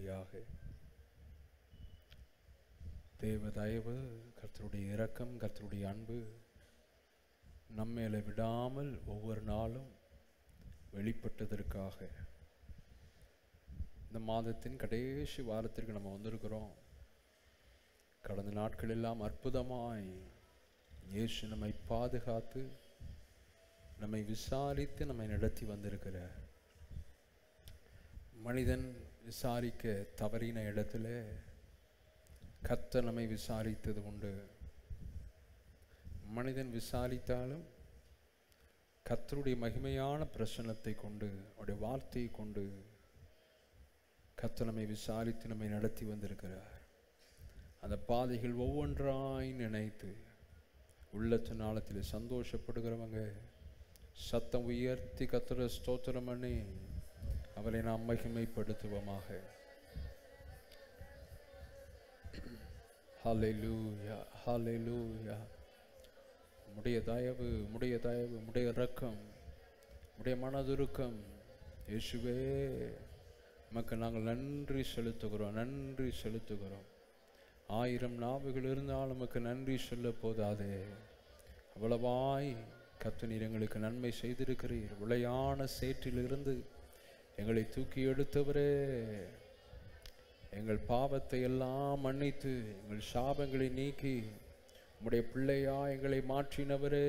செய்யும்படியாக தேவ தயவு கர்த்தருடைய இரக்கம் கர்த்தருடைய அன்பு நம்மேல விடாமல் ஒவ்வொரு நாளும் வெளிப்பட்டதற்காக இந்த மாதத்தின் கடைசி வாரத்திற்கு நம்ம வந்திருக்கிறோம் கடந்த நாட்கள் எல்லாம் அற்புதமாய் இயேசு நம்மை பாதுகாத்து நம்மை விசாரித்து நம்மை நடத்தி வந்திருக்கிறார் மனிதன் விசாரிக்க தவறின இடத்துல கர்த்தர் நம்மை விசாரித்தது உண்டு மனிதன் விசாரித்தாலும் கர்த்தருடைய மகிமையான பிரசன்னத்தை கொண்டு அவருடைய வார்த்தையை கொண்டு கர்த்தர் நம்மை விசாரித்து நம்மை நடத்தி வந்திருக்கிறார் அந்த பாதைகள் ஒவ்வொன்றாய் நினைத்து உள்ளத்து நாளத்தில் சந்தோஷப்படுகிறவங்க சத்தம் உயர்த்தி கத்துற ஸ்தோத்திரம் பண்ணி அவரை நாம் மகிமைப்படுத்துவோமாக ஹalleluya ஹalleluya முடைய தயவு முடைய தயவு முடைய இரக்கம் முடைய மனதுருக்கம் இயேசுவே உமக்கு நாங்கள் நன்றி செலுத்துகிறோம் நன்றி செலுத்துகிறோம் ஆயிரம் நாவுகள் இருந்தாலும் உமக்கு நன்றி சொல்ல போதாதே அவ்வளவாய் கத்து நீர் எங்களுக்கு நன்மை செய்திருக்கிறீர் விளையான சேற்றிலிருந்து எங்களை தூக்கி எடுத்தவரே எங்கள் பாவத்தை எல்லாம் மன்னித்து எங்கள் சாபங்களை நீக்கி உம்முடைய பிள்ளையா எங்களை மாற்றினவரே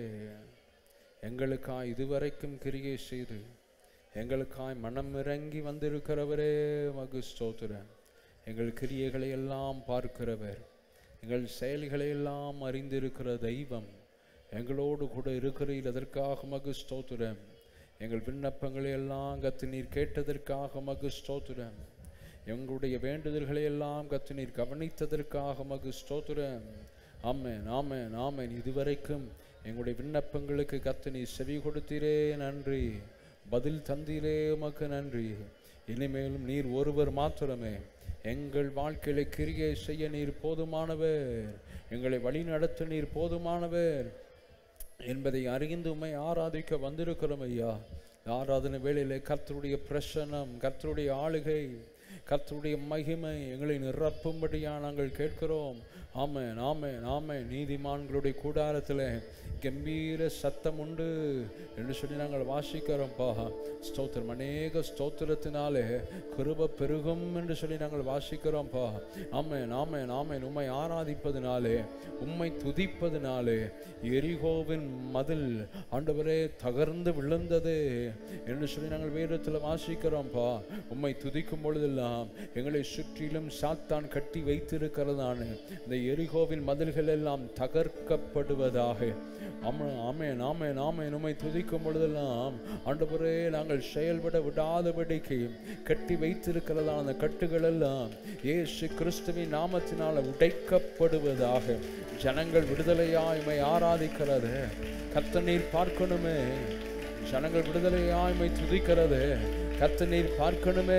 எங்களுக்காய் இதுவரைக்கும் கிரியை செய்து எங்களுக்காய் மனம் இறங்கி வந்திருக்கிறவரே மகு ஸ்தோத்திரம் எங்கள் கிரியைகளை எல்லாம் பார்க்கிறவர் எங்கள் செயல்களை எல்லாம் அறிந்திருக்கிற தெய்வம் எங்களோடு கூட இருக்கிறீர் அதற்காக மகு ஸ்தோத்திரம் எங்கள் விண்ணப்பங்களை எல்லாம் கத்து நீர் கேட்டதற்காக மகு ஸ்தோத்திரம் எங்களுடைய வேண்டுதல்களை எல்லாம் கத்து நீர் கவனித்ததற்காக மகு ஸ்தோத்திரம் ஆமென் ஆமென் ஆமென் இதுவரைக்கும் எங்களுடைய விண்ணப்பங்களுக்கு கத்து நீர் செவி கொடுத்தீரே நன்றி பதில் தந்தீரே உமக்கு நன்றி இனிமேலும் நீர் ஒருவர் மாத்திரமே எங்கள் வாழ்க்கையில கிரியை செய்ய நீர் போதுமானவர் எங்களை வழி நடத்த நீர் போதுமானவர் என்பதை அறிந்து உம்மை ஆராதிக்க வந்திருக்கிறோம் ஐயா ஆராதனை வேளையிலே கர்த்தருடைய பிரசனம் கர்த்தருடைய ஆளுகை கர்த்தருடைய மகிமை எங்களை நிரப்பும்படியா நாங்கள் கேட்கிறோம் ஆமென் ஆமென் ஆமென் நீதிமான்களுடைய கூடாரத்தில் கம்பீர சத்தம் உண்டு என்று சொல்லி நாங்கள் வாசிக்கிறோம்ப்பா ஸ்தோத்திரம் அநேக ஸ்தோத்திரத்தினாலே கிருப பெருகும் என்று சொல்லி நாங்கள் வாசிக்கிறோம்ப்பா ஆமென் ஆமென் ஆமென் உம்மை ஆராதிப்பதினாலே உம்மை துதிப்பதினாலே எரிகோவின் மதில் ஆண்டவரே தகர்ந்து விழுந்தது என்று சொல்லி நாங்கள் வேதத்தில் வாசிக்கிறோம்ப்பா உம்மை துதிக்கும் பொழுதெல்லாம் எங்களை சுற்றிலும் சாத்தான் கட்டி வைத்திருக்கிறதான இந்த எரிகோவின் மதில்கள் எல்லாம் தகர்க்கப்படுவதாக ஆமே ஆமேன் ஆமேன் ஆமேன் உம்மை துதிக்கும் பொழுதெல்லாம் ஆண்டவரே நாங்கள் செயல்பட விடாதபடிக்கு கட்டி வைத்திருக்கிறதான அந்த கட்டுகள் எல்லாம் இயேசு கிறிஸ்துவின் நாமத்தினால் உடைக்கப்படுவதாக ஜனங்கள் விடுதலையாய் உம்மை ஆராதிக்கிறது கத்த நீர் பார்க்கணுமே ஜனங்கள் விடுதலையாய் உம்மை துதிக்கிறது கத்த நீர் பார்க்கணுமே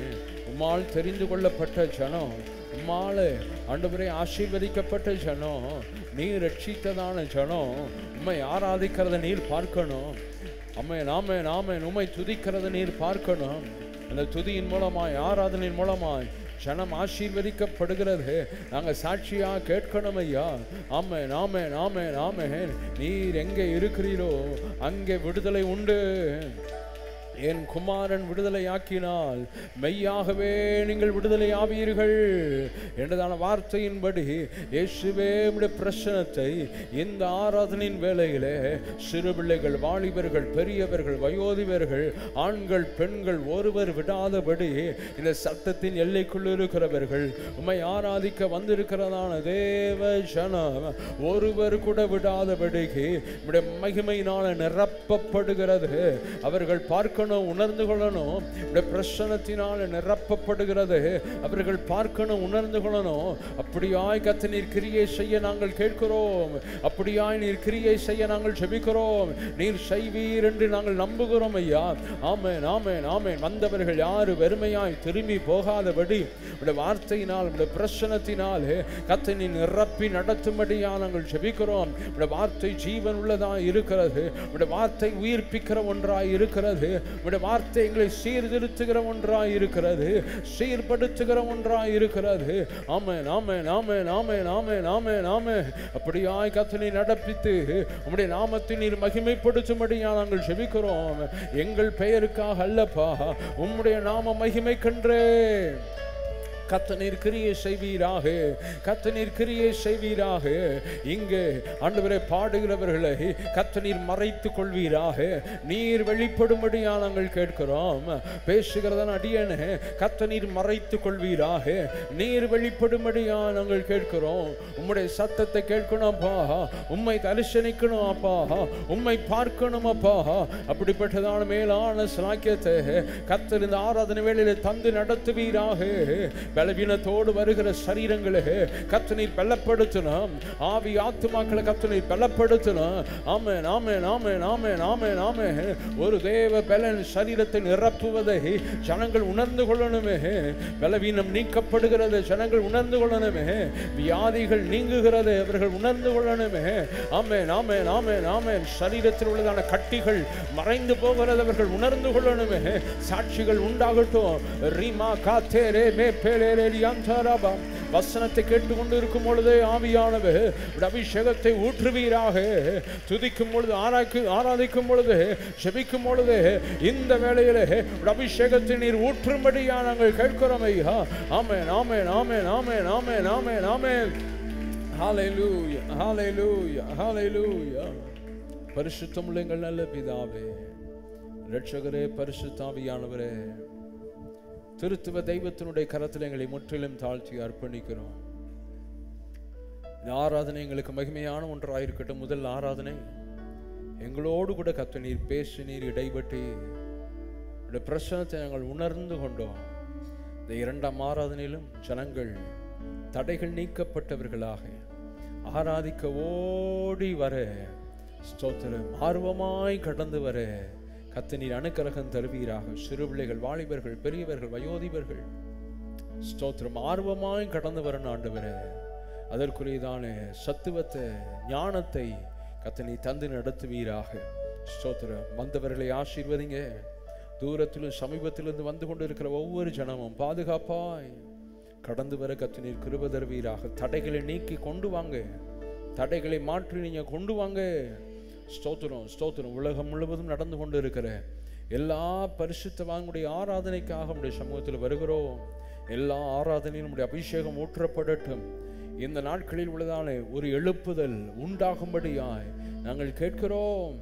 உம்மால் தெரிந்து கொள்ளப்பட்ட ஜனம் உம்மால் ஆண்டவரே ஆசீர்வதிக்கப்பட்ட ஜனம் நீர் ரட்சித்ததான ஜனம் உம்மை ஆராதிக்கிறத நீர் பார்க்கணும் அம்மை நாமே நாமே உம்மை துதிக்கிறத நீர் பார்க்கணும் அந்த துதியின் மூலமாய் ஆராதனையின் மூலமாய் ஜனம் ஆசீர்வதிக்கப்படுகிறது நாங்கள் சாட்சியா கேட்கணும் ஐயா ஆமே நாமே நாமே நாமே நீர் எங்கே இருக்கிறீரோ அங்கே விடுதலை உண்டு என் குமாரன் விடுதலையாக்கினால் மெய்யாகவே நீங்கள் விடுதலை ஆவீர்கள் என்றதான வார்த்தையின்படி இயேசுவே உம்முடைய பிரசனத்தை இந்த ஆராதனையின் வேளையிலே சிறு பிள்ளைகள் வாலிபர்கள் பெரியவர்கள் வயோதிபர்கள் ஆண்கள் பெண்கள் ஒருவர் விடாதபடி இந்த சத்தத்தின் எல்லைக்குள் இருக்கிறவர்கள் உம்மை ஆராதிக்க வந்திருக்கிறதான தேவ ஜனம் ஒருவர் கூட விடாதபடிக்கு உம்முடைய மகிமையினால நிரப்பப்படுகிறது அவர்கள் பார்க்கணும் உணர்ந்து கொள்ளணும் உடைய பிரசனத்தினால் நிரப்பப்படுகிறது அவர்கள் பார்க்கணும் உணர்ந்து கொள்ளணும் அப்படியாய் கத்த நீர் கிரியை செய்ய நாங்கள் கேட்கிறோம் அப்படியாய் நீர் கிரியை செய்ய நாங்கள் ஜெபிக்கிறோம் நீர் செய்வீர் என்று நாங்கள் நம்புகிறோம் ஐயா ஆமென் ஆமென் ஆமென் வந்தவர்கள் யாரு வெறுமையாய் திரும்பி போகாதபடி உடைய வார்த்தையினால் உடைய பிரசனத்தினால் கத்தை நீ நிரப்பி நடத்தும்படியா நாங்கள் ஜெபிக்கிறோம் உடைய வார்த்தை ஜீவன் உள்ளதா இருக்கிறது உடைய வார்த்தை உயிர்ப்பிக்கிற ஒன்றாய் இருக்கிறது உடைய வார்த்தை எங்களை சீர்திருத்துகிற ஒன்றாய் இருக்கிறது சீர்படுத்துகிற ஒன்றாய் இருக்கிறது ஆமே நாமே நாமே நாமே நாமே நாமே நாமே அப்படியாய் கத்தனை நடப்பித்து உம்முடைய நாமத்தை நீர் மகிமைப்படுத்தும்படியா நாங்கள் செபிக்கிறோம் எங்கள் பெயருக்காக அல்லப்பா உம்முடைய நாம மகிமை கன்றே கத்த நீர் கிரியை செய்வீராக கத்த நீர் கிரியை செய்வீராக இங்கே ஆண்டவரை பாடுகிறவர்களை கத்த நீர் மறைத்துக் கொள்வீராக நீர் வெளிப்படும்படியா நாங்கள் கேட்கிறோம் பேசுகிறதன் அடியனே கத்த நீர் மறைத்துக் கொள்வீராக நீர் வெளிப்படும்படியா நாங்கள் கேட்கிறோம் உம்முடைய சத்தத்தை கேட்கணும் அப்பா உம்மை தரிசனிக்கணும் அப்பா உம்மை பார்க்கணும் அப்பா அப்படிப்பட்டதான மேலான சிலாக்கியத்தை கத்தர் இந்த ஆராதனை வேளையில தந்து நடத்துவீராக பலவீனத்தோடு வருகிற சரீரங்களே கத்தனை பலப்படுத்தணும் ஆவி ஆத்துமாக்களை கத்தனை பலப்படுத்தணும் ஆமே நாமே நாமே நாமே நாமே நாமே ஒரு தேவ பலன் சரீரத்தை நிரப்புவதை ஜனங்கள் உணர்ந்து கொள்ளணுமே பலவீனம் நீக்கப்படுகிறது ஜனங்கள் உணர்ந்து கொள்ளணுமே வியாதிகள் நீங்குகிறது அவர்கள் உணர்ந்து கொள்ளணுமே ஆமே நாமே நாமே நாமே சரீரத்தில் உள்ளதான கட்டிகள் மறைந்து போகிறது அவர்கள் உணர்ந்து கொள்ளணுமே சாட்சிகள் உண்டாகட்டும் ரீமா காத்தேரே மே பேலேரேரி அந்தாராபா வசனத்தை கேட்டுக்கொண்டு இருக்கும் பொழுதே ஆவியானவர் உடைய அபிஷேகத்தை ஊற்றுவீராக துதிக்கும் பொழுது ஆராய்க்கு ஆராதிக்கும் பொழுது செபிக்கும் பொழுது இந்த வேளையிலே உடைய அபிஷேகத்தை நீர் ஊற்றும்படியா நாங்கள் கேட்கிறோம் ஐயா ஆமே நாமே நாமே நாமே நாமே நாமே நாமே ஹalleluya ஹalleluya ஹalleluya பரிசுத்தமுள்ள எங்கள் நல்ல பிதாவே இரட்சகரே பரிசுத்தாவியானவரே திருத்துவ தெய்வத்தினுடைய கரத்தில் எங்களை முற்றிலும் தாழ்த்தி அர்ப்பணிக்கிறோம் இந்த ஆராதனை எங்களுக்கு மகிமையான ஒன்றாக இருக்கட்டும் முதல் ஆராதனை எங்களோடு கூட கத்த நீர் பேசி நீர் இடைபெட்டி உடைய பிரச்சனத்தை நாங்கள் உணர்ந்து கொண்டோம் இந்த இரண்டாம் ஆராதனையிலும் ஜனங்கள் தடைகள் நீக்கப்பட்டவர்களாக ஆராதிக்க ஓடி வர ஸ்தோத்திரம் ஆர்வமாய் கடந்து வர கத்த நீர் அணுக்கரகம் தருவீராக சிறு பிள்ளைகள் வாலிபர்கள் பெரியவர்கள் வயோதிபர்கள் ஸ்தோத்திரம் ஆர்வமாய் கடந்து வரணும் ஆண்டவரே அதற்குரியதான சத்துவத்தை ஞானத்தை கத்த நீ தந்து நடத்துவீராக ஸ்தோத்திரம் வந்தவர்களை ஆசீர்வதிங்க தூரத்திலும் சமீபத்திலிருந்து வந்து கொண்டு இருக்கிற ஒவ்வொரு ஜனமும் பாதுகாப்பாய் கடந்து வர கத்து நீர் கிருப தருவீராக தடைகளை நீக்கி கொண்டு வாங்க தடைகளை மாற்றி நீங்க கொண்டு வாங்க ஸ்தோத்திரம் ஸ்தோத்திரம் உலகம் முழுவதும் நடந்து கொண்டு இருக்கிற எல்லா பரிசுத்தவான்களுடைய ஆராதனைக்காக நம்முடைய சமூகத்தில் வருகிறோம் எல்லா ஆராதனையும் நம்முடைய அபிஷேகம் ஊற்றப்படட்டும் இந்த நாட்களில் உள்ளதான ஒரு எழுப்புதல் உண்டாகும்படியாய் நாங்கள் கேட்கிறோம்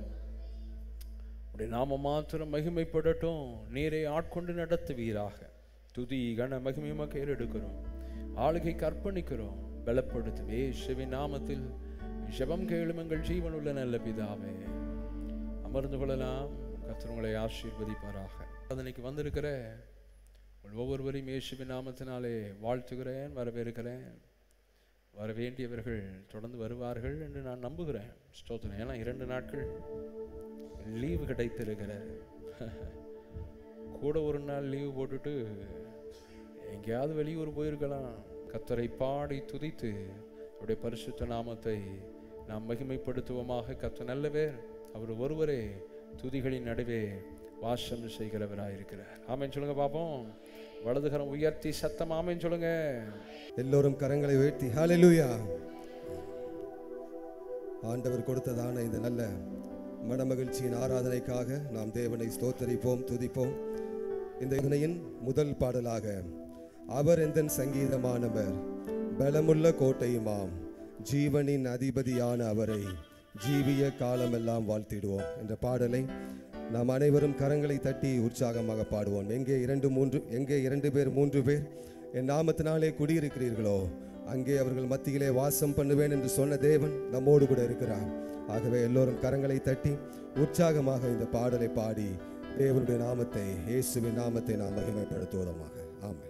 உடைய நாம மாத்திரம் மகிமைப்படட்டும் நீரை ஆட்கொண்டு நடத்துவீராக துதி கன மகிமையுமாக ஏறெடுக்கிறோம் ஆளுகைக்கு அர்ப்பணிக்கிறோம் பலப்படுத்தும் இயேசுவின் நாமத்தில் ஜெபம் கேளும் எங்கள் ஜீவனுள்ள நல்ல பிதாவே அமர்ந்து கொள்ளலாம் கர்த்தர் உங்களை ஆசீர்வதிப்பாராக அதனைக்கு வந்திருக்கிற உங்கள் ஒவ்வொருவரையும் இயேசுவின் நாமத்தினாலே வாழ்த்துகிறேன் வரவேற்கிறேன் வர வேண்டியவர்கள் தொடர்ந்து வருவார்கள் என்று நான் நம்புகிறேன் ஸ்தோத்திரம் ஏன்னா இரண்டு நாட்கள் லீவு கிடைத்திருக்கிற கூட ஒரு நாள் லீவு போட்டுட்டு எங்கேயாவது வெளியூர் போயிருக்கலாம் கத்தரை பாடி துதித்து அவருடைய பரிசுத்த நாமத்தை நாம் மகிமைப்படுத்துவோமாக கத்த நல்லவர் அவர் ஒருவரே துதிகளின் நடுவே வாசம் செய்கிறவராக இருக்கிறார் ஆமென் சொல்லுங்க பாப்போம் வலதுகரம் உயர்த்தி சத்தம் ஆமென் சொல்லுங்க எல்லோரும் கரங்களை உயர்த்தி ஹalleluya ஆண்டவர் கொடுத்ததான இந்த நல்ல மனமகிழ்ச்சியின் ஆராதனைக்காக நாம் தேவனை ஸ்தோத்தரிப்போம் துதிப்போம் இந்த இதனையின் முதல் பாடலாக அவர் எந்தன் சங்கீதமானவர் பலமுள்ள கோட்டையுமாம் ஜீவனின் அதிபதியான அவரை ஜீவிய காலமெல்லாம் வாழ்த்திடுவோம் என்ற பாடலை நாம் அனைவரும் கரங்களை தட்டி உற்சாகமாக பாடுவோம் எங்கே இரண்டு மூன்று எங்கே இரண்டு பேர் மூன்று பேர் என் நாமத்தினாலே குடியிருக்கிறீர்களோ அங்கே அவர்கள் மத்தியிலே வாசம் பண்ணுவேன் என்று சொன்ன தேவன் நம்மோடு கூட இருக்கிறார் ஆகவே எல்லோரும் கரங்களை தட்டி உற்சாகமாக இந்த பாடலை பாடி தேவனுடைய நாமத்தை இயேசுவின் நாமத்தை நாம் மகிமைப்படுத்துவதமாக ஆமென்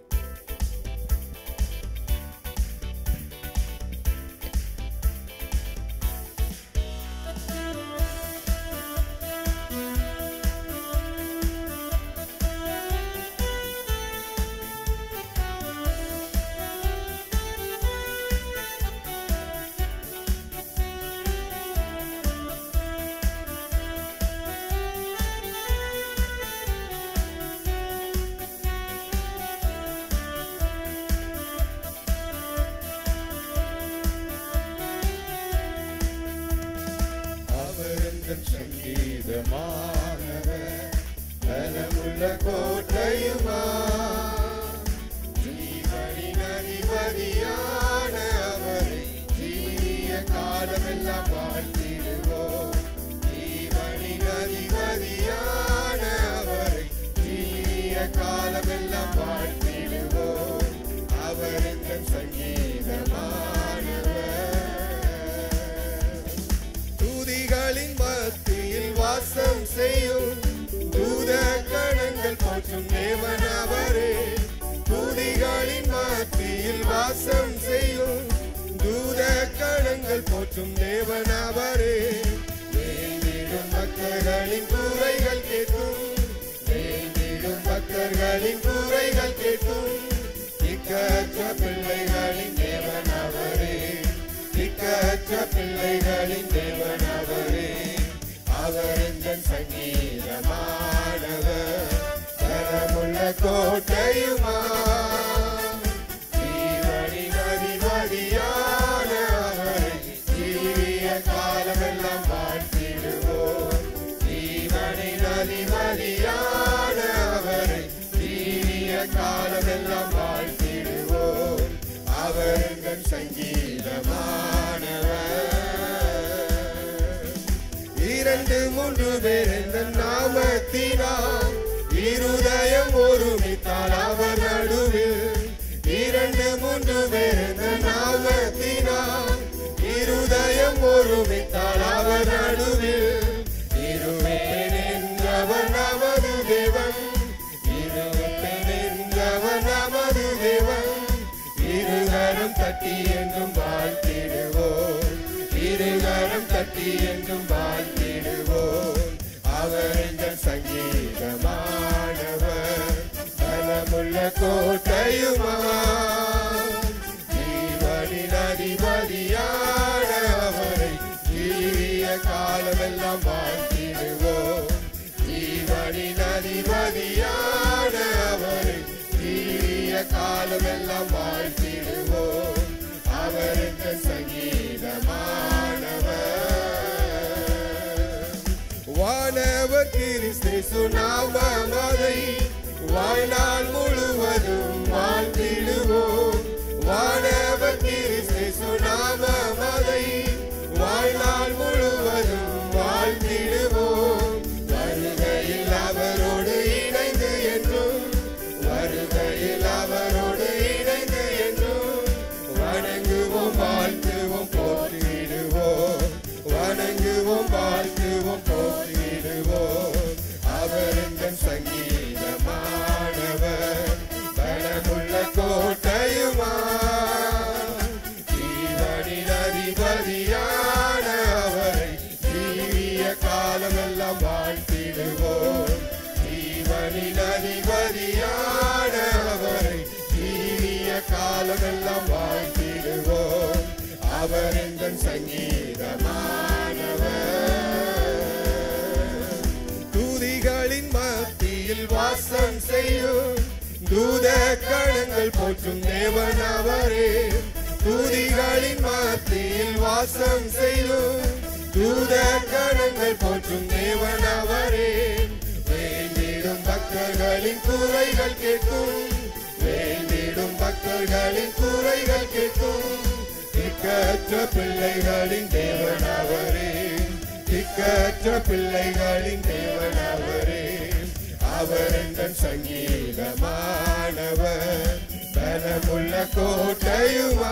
Thank சங்கீதமானவர் பலமுள்ள கோட்டையுமா ஜீவனின் அதிபதியான அவரை ஜீவிய காலமெல்லாம் வாழ்த்திடுவோம் ஜீவனின் அதிபதியான அவரை ஜீவிய காலமெல்லாம் வாழ்த்திடுவோம் அவர் எங்கள் சங்கீதமானவர் தூதிகளின் மத்தியில் வாசம் செய்யும் தூத கணங்கள் போற்றும் தேவன் அவரே தூதிகளின் மத்தியில் வாசம் செய்யும் தூத கணங்கள் போற்றும் தேவன் அவரே வேண்டிடும் பக்தர்களின் கூரைகள் கேட்கும் வேண்டிடும் பக்தர்களின் கூரைகள் கேட்கும் திக்கற்ற பிள்ளைகளின் தேவன் அவரே திக்கற்ற பிள்ளைகளின் தேவன் அவரே அவர் எங்கள் சங்கீதமானவர் தரமுள்ள கோட்டையுமா ஜீவனின் அதிபதியான அவரை ஜீவிய காலமெல்லாம் வாழ்த்திடுவோம் ஜீவனின் அதிபதியான அவரை ஜீவிய காலமெல்லாம் வாழ்த்திடுவோம் அவர் எங்கள் சங்கீதமானவர் இரண்டு மூன்று பேர் என்ற நாமத்தினால் இருதயம் ஒருமித்தால் அவர் நடுவில் இரண்டு மூன்று பேர் என்ற நாமத்தினால் இருதயம் ஒருமித்தால் அவர் நடுவில் இருவேன் என்றவர் நமது தேவன் இருவேன் என்றவர் நமது தேவன் இருகரம் தட்டி என்றும் வாழ்த்திடுவோம் இருகரம் தட்டி என்றும் வாழ்த்திடுவோம் அவர் எங்கள் சங்கீதமானவர் பலமுள்ள கோட்டையுமா ஜீவனின் அதிபதியான அவரை ஜீவிய காலமெல்லாம் வாழ்த்திடுவோம் ஜீவனின் அதிபதியான அவரை ஜீவிய காலமெல்லாம் வாழ்த்திடுவோம் அவர் எங்கள் சங்கீதமானவர் வானவர் கிறிஸ்து சுனாமதை வாழ்நாள் முழுவதும் வாழ்த்திடுவோம் வானவர் கிறிஸ்து சுனாமதை வாழ்நாள் முழுவதும் வாழ்த்திடுவோம் வருகையில் அவரோடு இணைந்து என்றும் வருகையில் அவரோடு இணைந்து என்றும் வணங்குவோம் வாழ்த்துவோம் போற்றிடுவோம் வணங்குவோம் வாழ்த்துவோம் போற்றிடுவோம் அவர் எங்கள் சங்கீதமானவர் பலமுள்ள கோட்டையுமா ஜீவனின் அதிபதியான அவரை ஜீவிய காலமெல்லாம் வாழ்த்திடுவோம் ஜீவனின் அதிபதியான அவரை ஜீவிய காலமெல்லாம் வாழ்த்திடுவோம் அவர் எங்கள் சங்கீதமானவர் தூதிகளின் மத்தியில் வாசம் செய்யும் தூத கணங்கள் போற்றும் தேவன் அவரே தூதிகளின் மத்தியில் வாசம் செய்யும் தூத கணங்கள் போற்றும் தேவன் அவரே வேண்டிடும் பக்தர்களின் குறைகள் கேட்கும் வேண்டிடும் பக்தர்களின் குறைகள் கேட்கும் திக்கற்ற பிள்ளைகளின் தேவன் அவரே திக்கற்ற பிள்ளைகளின் தேவன் அவரே அவர் எங்கள் சங்கீதமானவர் பலமுள்ள கோட்டையுமா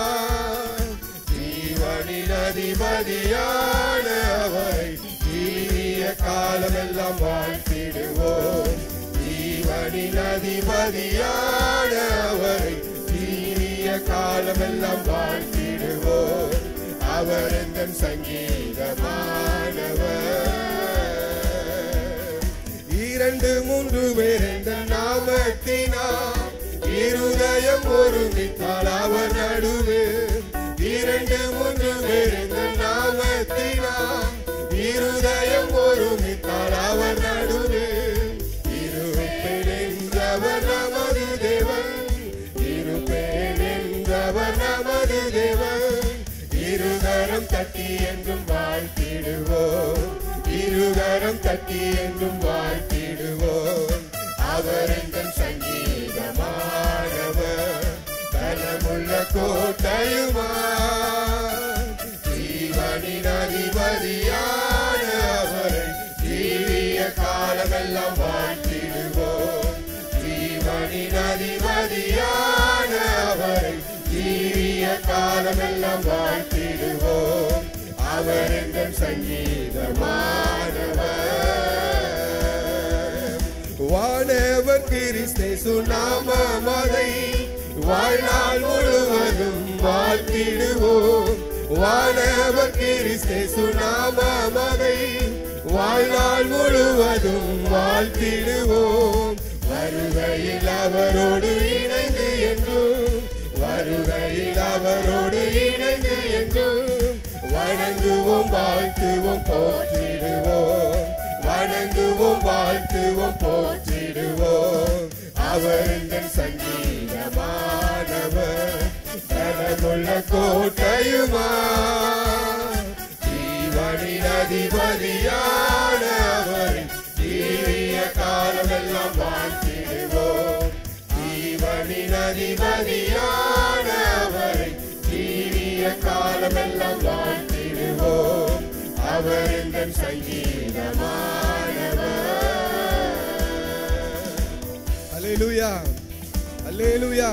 ஜீவனின் அதிபதியான அவரை ஜீவிய காலமெல்லாம் வாழ்த்திடுவோம் ஜீவனின் அதிபதியான அவரை ஜீவிய காலமெல்லாம் வாழ்த்திடுவோம் அவர் எங்கள் சங்கீதமானவர் இரண்டு மூன்று பேர் என்ற நாமத்தினால் இருதயம் ஒருமித்தால் அவர் நடுவே இரண்டு மூன்று பேர் என்ற நாமத்தினால் இருதயம் ஒருமித்தால் அவர் நடுவே இருப்பேன் என்றவர் நமது தேவன் இருப்பேன் என்றவர் நமது தேவன் இருதரம் தட்டி என்றும் வாழ்த்திடுவோம் இரு கரம் தட்டி என்றும் வாழ்த்திடுவோம் அவர் எங்கள் சங்கீதமானவர் பலமுள்ள கோட்டையுமா ஜீவனின் அதிபதியான அவரை ஜீவிய காலமெல்லாம் வாழ்த்திடுவோம் ஜீவனின் அதிபதியான அவரை ஜீவிய காலமெல்லாம் வாழ்த்திடுவோம் அவர் எங்கள் சங்கீதமானவர் வானவர் கிறிஸ்தே சுனாமதை வாழ்நாள் முழுவதும் வாழ்த்திடுவோம் வானவர் கிறிஸ்தே சுனாமதை வாழ்நாள் முழுவதும் வாழ்த்திடுவோம் வருகையில் அவரோடு இணைந்து என்றும் வருகையில் அவரோடு இணைந்து என்றும் வணங்குவோம் வாழ்த்துவோம் போற்றிடுவோம் வணங்குவோம் வாழ்த்துவோம் போற்றிடுவோம் அவர் எங்கள் சங்கீதமானவர் தனமுள்ள கோட்டையுமா ஜீவனின் அதிபதியான அவரை ஜீவிய காலமெல்லாம் வாழ்த்திடுவோம் ஜீவனின் அதிபதியான அவரை ஜீவிய காலமெல்லாம் வாழ்த்திடுவோம் அவர் எங்கள் சங்கீதமானவர் அல்லேலூயா அல்லேலூயா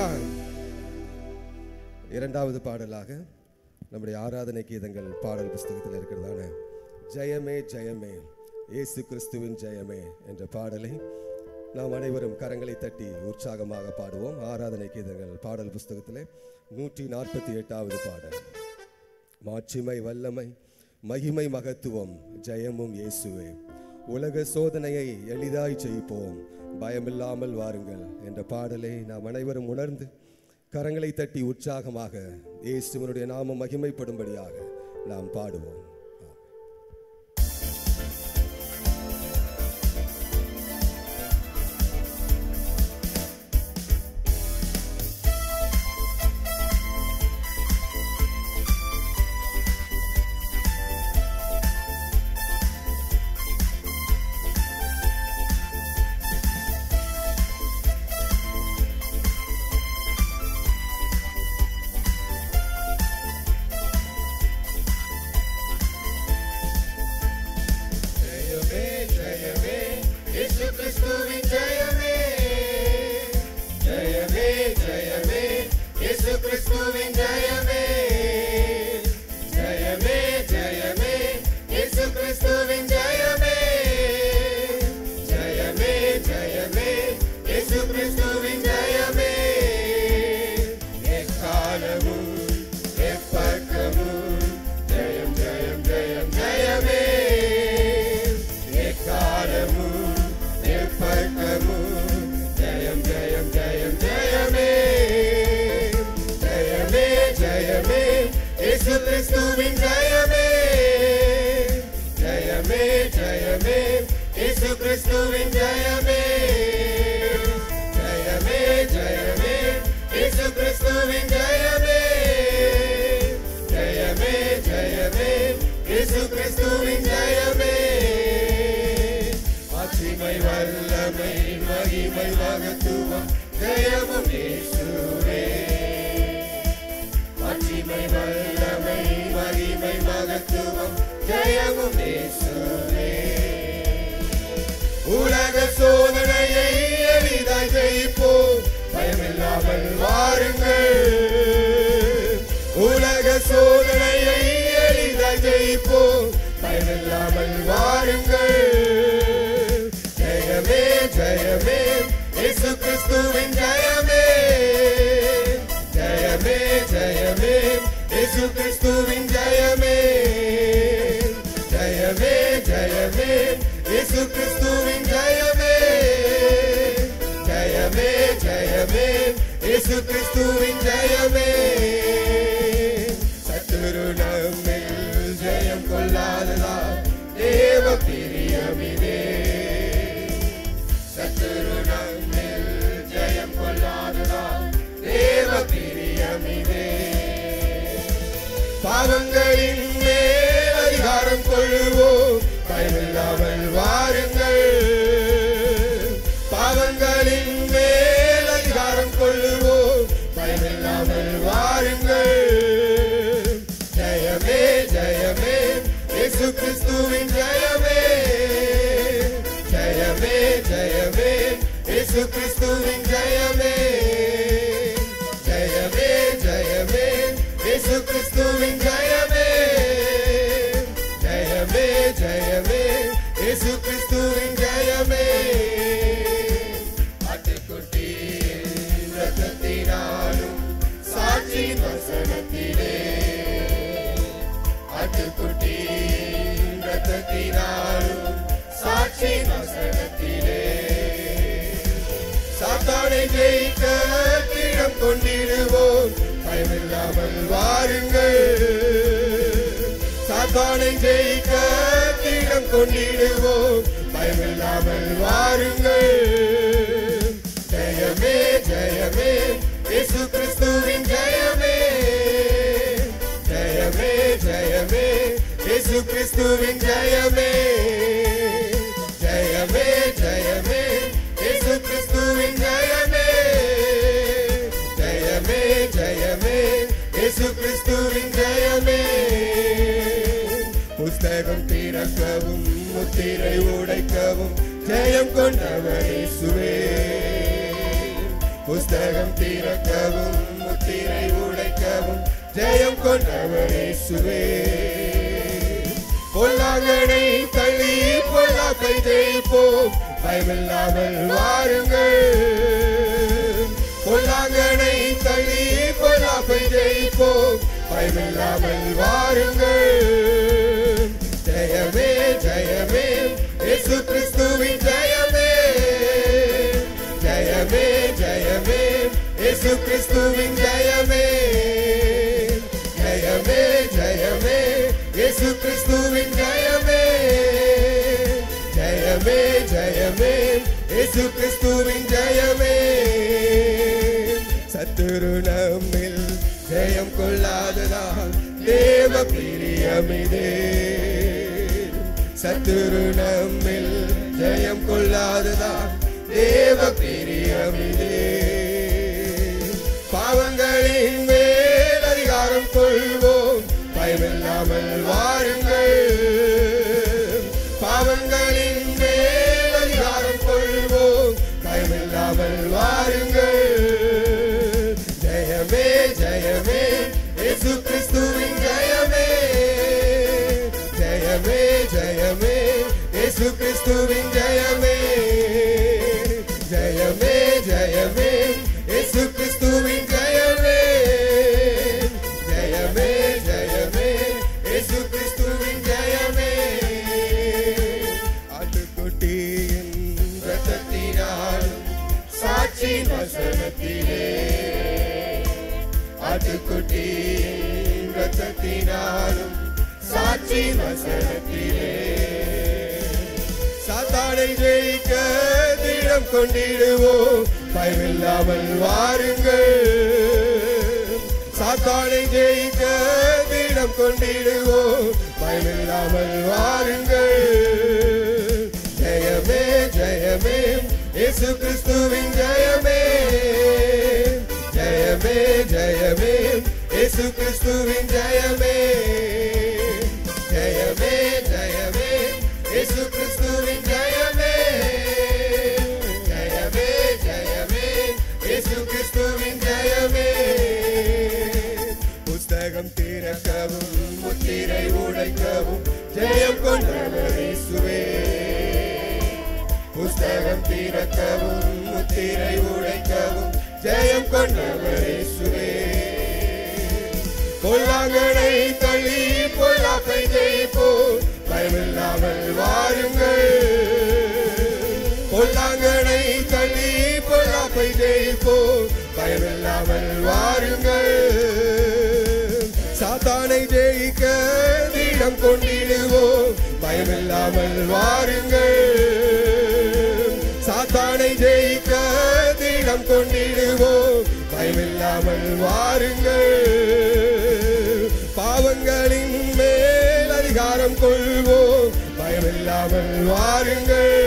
இரண்டாவது பாடலாக நம்முடைய ஆராதனை கீதங்கள் பாடல் புஸ்தகத்தில் இருக்கிறதான ஜெயமே ஜெயமே இயேசு கிறிஸ்துவின் ஜெயமே என்ற பாடலை நாம் அனைவரும் கரங்களை தட்டி உற்சாகமாக பாடுவோம் ஆராதனை கீதங்கள் பாடல் புஸ்தகத்திலே நூற்றி நாற்பத்தி எட்டாவது பாடல் மாட்சிமை வல்லமை மகிமை மகத்துவம் ஜெயமும் இயேசுவே உலக சோதனையை எளிதாய் ஜெயிப்போம் பயமில்லாமல் வாருங்கள் என்ற பாடலை நாம் அனைவரும் உணர்ந்து கரங்களை தட்டி உற்சாகமாக இயேசுவனுடைய நாமம் மகிமைப்படும்படியாக நாம் பாடுவோம் ஜெயமே ஜெயமே இயேசு கிறிஸ்துவின் ஜெயமே ஜெயமே ஜெயமே இயேசு கிறிஸ்துவின் ஜெயமே ஜெயமே ஜெயமே இயேசு கிறிஸ்துவின் ஜெயமே ஜெயமே ஜெயமே இயேசு கிறிஸ்துவின் ஜெயமே எக்காலமும் எப்பக்கமும் ஜெயம் ஜெயம் ஜெயம் ஜெயமே எக்காலமும் எப்பக்கமும் ஜெயம் ஜெயம் ஜெயம் ஜெயமே ஜெயமே ஜெயமே இயேசு கிறிஸ்துவின் ஜெயமே ஜெயமே ஜெயமே இயேசு கிறிஸ்துவின் ஜெயமே ஜெயமே ஜெயமே இயேசு கிறிஸ்துவின் ஜெயமே ஜெயமே ஜெயமே இயேசு கிறிஸ்துவின் ஜெயமே ஆட்சிமை வல்லமை மகிமை மகத்துவம் ஜெயமும் இயேசுவே ஆட்சிமை வல்லமை மகிமை மகத்துவம் ஜெயமும் இயேசுவே உலக சோதனையை எளிதாய் ஜெயிப்போம் பயமில்லாமல் வாருங்கள் உலக சோதனையை எளிதாய் ஜெயிப்போம் பயமில்லாமல் வாருங்கள் ஜெயமே ஜெயமே இயேசு கிறிஸ்துவின் ஜெயமே ஜெயமே ஜெயமே இயேசு கிறிஸ்துவின் ஜெயமே ஜெயமே ஜெயமே இயேசு கிறிஸ்துவின் ஜெயமே ஜெயமே ஜெயமே இயேசு கிறிஸ்துவின் ஜெயமே சத்துரு நம்மில் ஜெயம் கொள்ளாததா தேவ பிரியமிதே சத்துரு நம்மில் ஜெயம் கொள்ளாததா தேவ பிரியமிதே பாவங்களின் மேல் அதிகாரம் கொள்ளுவோம் பயமில்லா பயமில்லாமல் வாருங்கள் பாவங்களின் மேல் அதிகாரம் கொள்ளுவோம் பயமில்லாமல் வாருங்கள் ஜெயமே ஜெயமே இயேசு கிறிஸ்துவின் ஜெயமே ஜெயமே ஜெயமே இயேசு கிறிஸ்துவின் ஜெயமே ஜெயமே ஜெயமே இயேசு கிறிஸ்துவின் ஜெயமே ஜெயமே ஜெயமே இயேசு கிறிஸ்துவின் ஜெயமே ஆட்டுக்குட்டியின் ரத்தத்தினாலும் சாட்சியின் வசனத்திலே ஆட்டுக்குட்டியின் ரத்தத்தினாலும் சாட்சியின் வசனத்திலே சாத்தானை ஜெயிக்க தீரம் கொண்டிடுவோம் பயமில்லாமல் வாருங்கள் சாத்தானை ஜெயிக்க தீரம் கொண்டிடுவோம் பயமில்லாமல் வாருங்கள் ஜெயமே ஜெயமே இயேசு கிறிஸ்துவின் ஜெயமே ஜெயமே ஜெயமே இயேசு கிறிஸ்துவின் ஜெயமே ஜெயமே ஜெயமே இயேசு கிறிஸ்துவின் ஜெயமே ஜெயமே ஜெயமே இயேசு கிறிஸ்துவின் ஜெயமே புஸ்தகம் திறக்கவும் முத்திரை உடைக்கவும் ஜெயம் கொண்டவர் இயேசுவே புஸ்தகம் திறக்கவும் முத்திரை உடைக்கவும் ஜெயம் கொண்டவர் இயேசுவே பொல்லாங்கனை தள்ளி பொல்லாப்பை ஜெயிப்போம் பயமில்லாமல் வாருங்கள் பொல்லாங்கனை தள்ளி பொல்லாப்பை ஜெயிப்போம் பயமில்லாமல் வாருங்கள் ஜெயமே ஜெயமே இயேசு கிறிஸ்துவின் ஜெயமே ஜெயமே ஜெயமே இயேசு கிறிஸ்துவின் ஜெயமே ஜெயமே ஜெயமே இயேசு கிறிஸ்துவின் ஜெயமே ஜெயமே ஜெயமே இயேசு கிறிஸ்துவின் ஜெயமே சத்துரு நம்மில் ஜெயம் கொள்ளாததால் தேவ பிரியமிதே சத்துரு நம்மில் ஜெயம் கொள்ளாததால் தேவ பிரியமிதே பாவங்களின் மேல் அதிகாரம் கொள்வோம் பயமில்லாமல் வாருங்கள் பாவங்களின் மேல் அதிகாரம் கொள்வோம் பயமில்லாமல் வாருங்கள் ஜெயமே ஜெயமே இயேசு கிறிஸ்துவின் ஜெயமே ஜெயமே ஜெயமே இயேசு கிறிஸ்துவின் ஜெயமே ஜெயமே ஜெயமே இயேசு கிறிஸ்துவின் ஜெயமே ஜெயமே ஜெயமே இயேசு கிறிஸ்துவின் ஜெயமே ஆட்டுக்குட்டியின் ரத்தத்தினாலும் சாட்சியின் வசனத்திலே ஆட்டுக்குட்டியின் ரத்தத்தினாலும் சாட்சியின் வசனத்திலே சாத்தானை ஜெயிக்க தீரம் கொண்டிடுவோம் பயமில்லாமல் வாருங்கள் சாத்தானை ஜெயிக்க தீரம் கொண்டிடுவோம் பயமில்லாமல் வாருங்கள் ஜெயமே ஜெயமே இயேசு கிறிஸ்துவின் ஜெயமே ஜெயமே ஜெயமே இயேசு கிறிஸ்துவின் ஜெயமே ஜெயமே ஜெயமே இயேசு கிறிஸ்துவின் ஜெயமே ஜெயமே ஜெயமே இயேசு கிறிஸ்துவின் ஜெயமே புஸ்தகம் திறக்கவும் முத்திரை உடைக்கவும் ஜெயம் கொண்டவர் இயேசுவே புஸ்தகம் திறக்கவும் முத்திரை உடைக்கவும் ஜெயம் கொண்டவர் இயேசுவே பொல்லாங்கனை தள்ளி பொல்லாப்பை ஜெயிப்போம் பயமில்லாமல் வாருங்கள் பொல்லாங்கனை தள்ளி பொல்லாப்பை ஜெயிப்போம் பயமில்லாமல் வாருங்கள் சாத்தானை ஜெயிக்க தீடம் கொண்டிடுவோம் பயமில்லாமல் வாருங்கள் சாத்தானை ஜெயிக்க தீடம் கொண்டிடுவோம் பயமில்லாமல் வாருங்கள் பாவங்களின் மேல் அதிகாரம் கொள்வோம் பயமில்லாமல் பயமில்லாமல் வாருங்கள்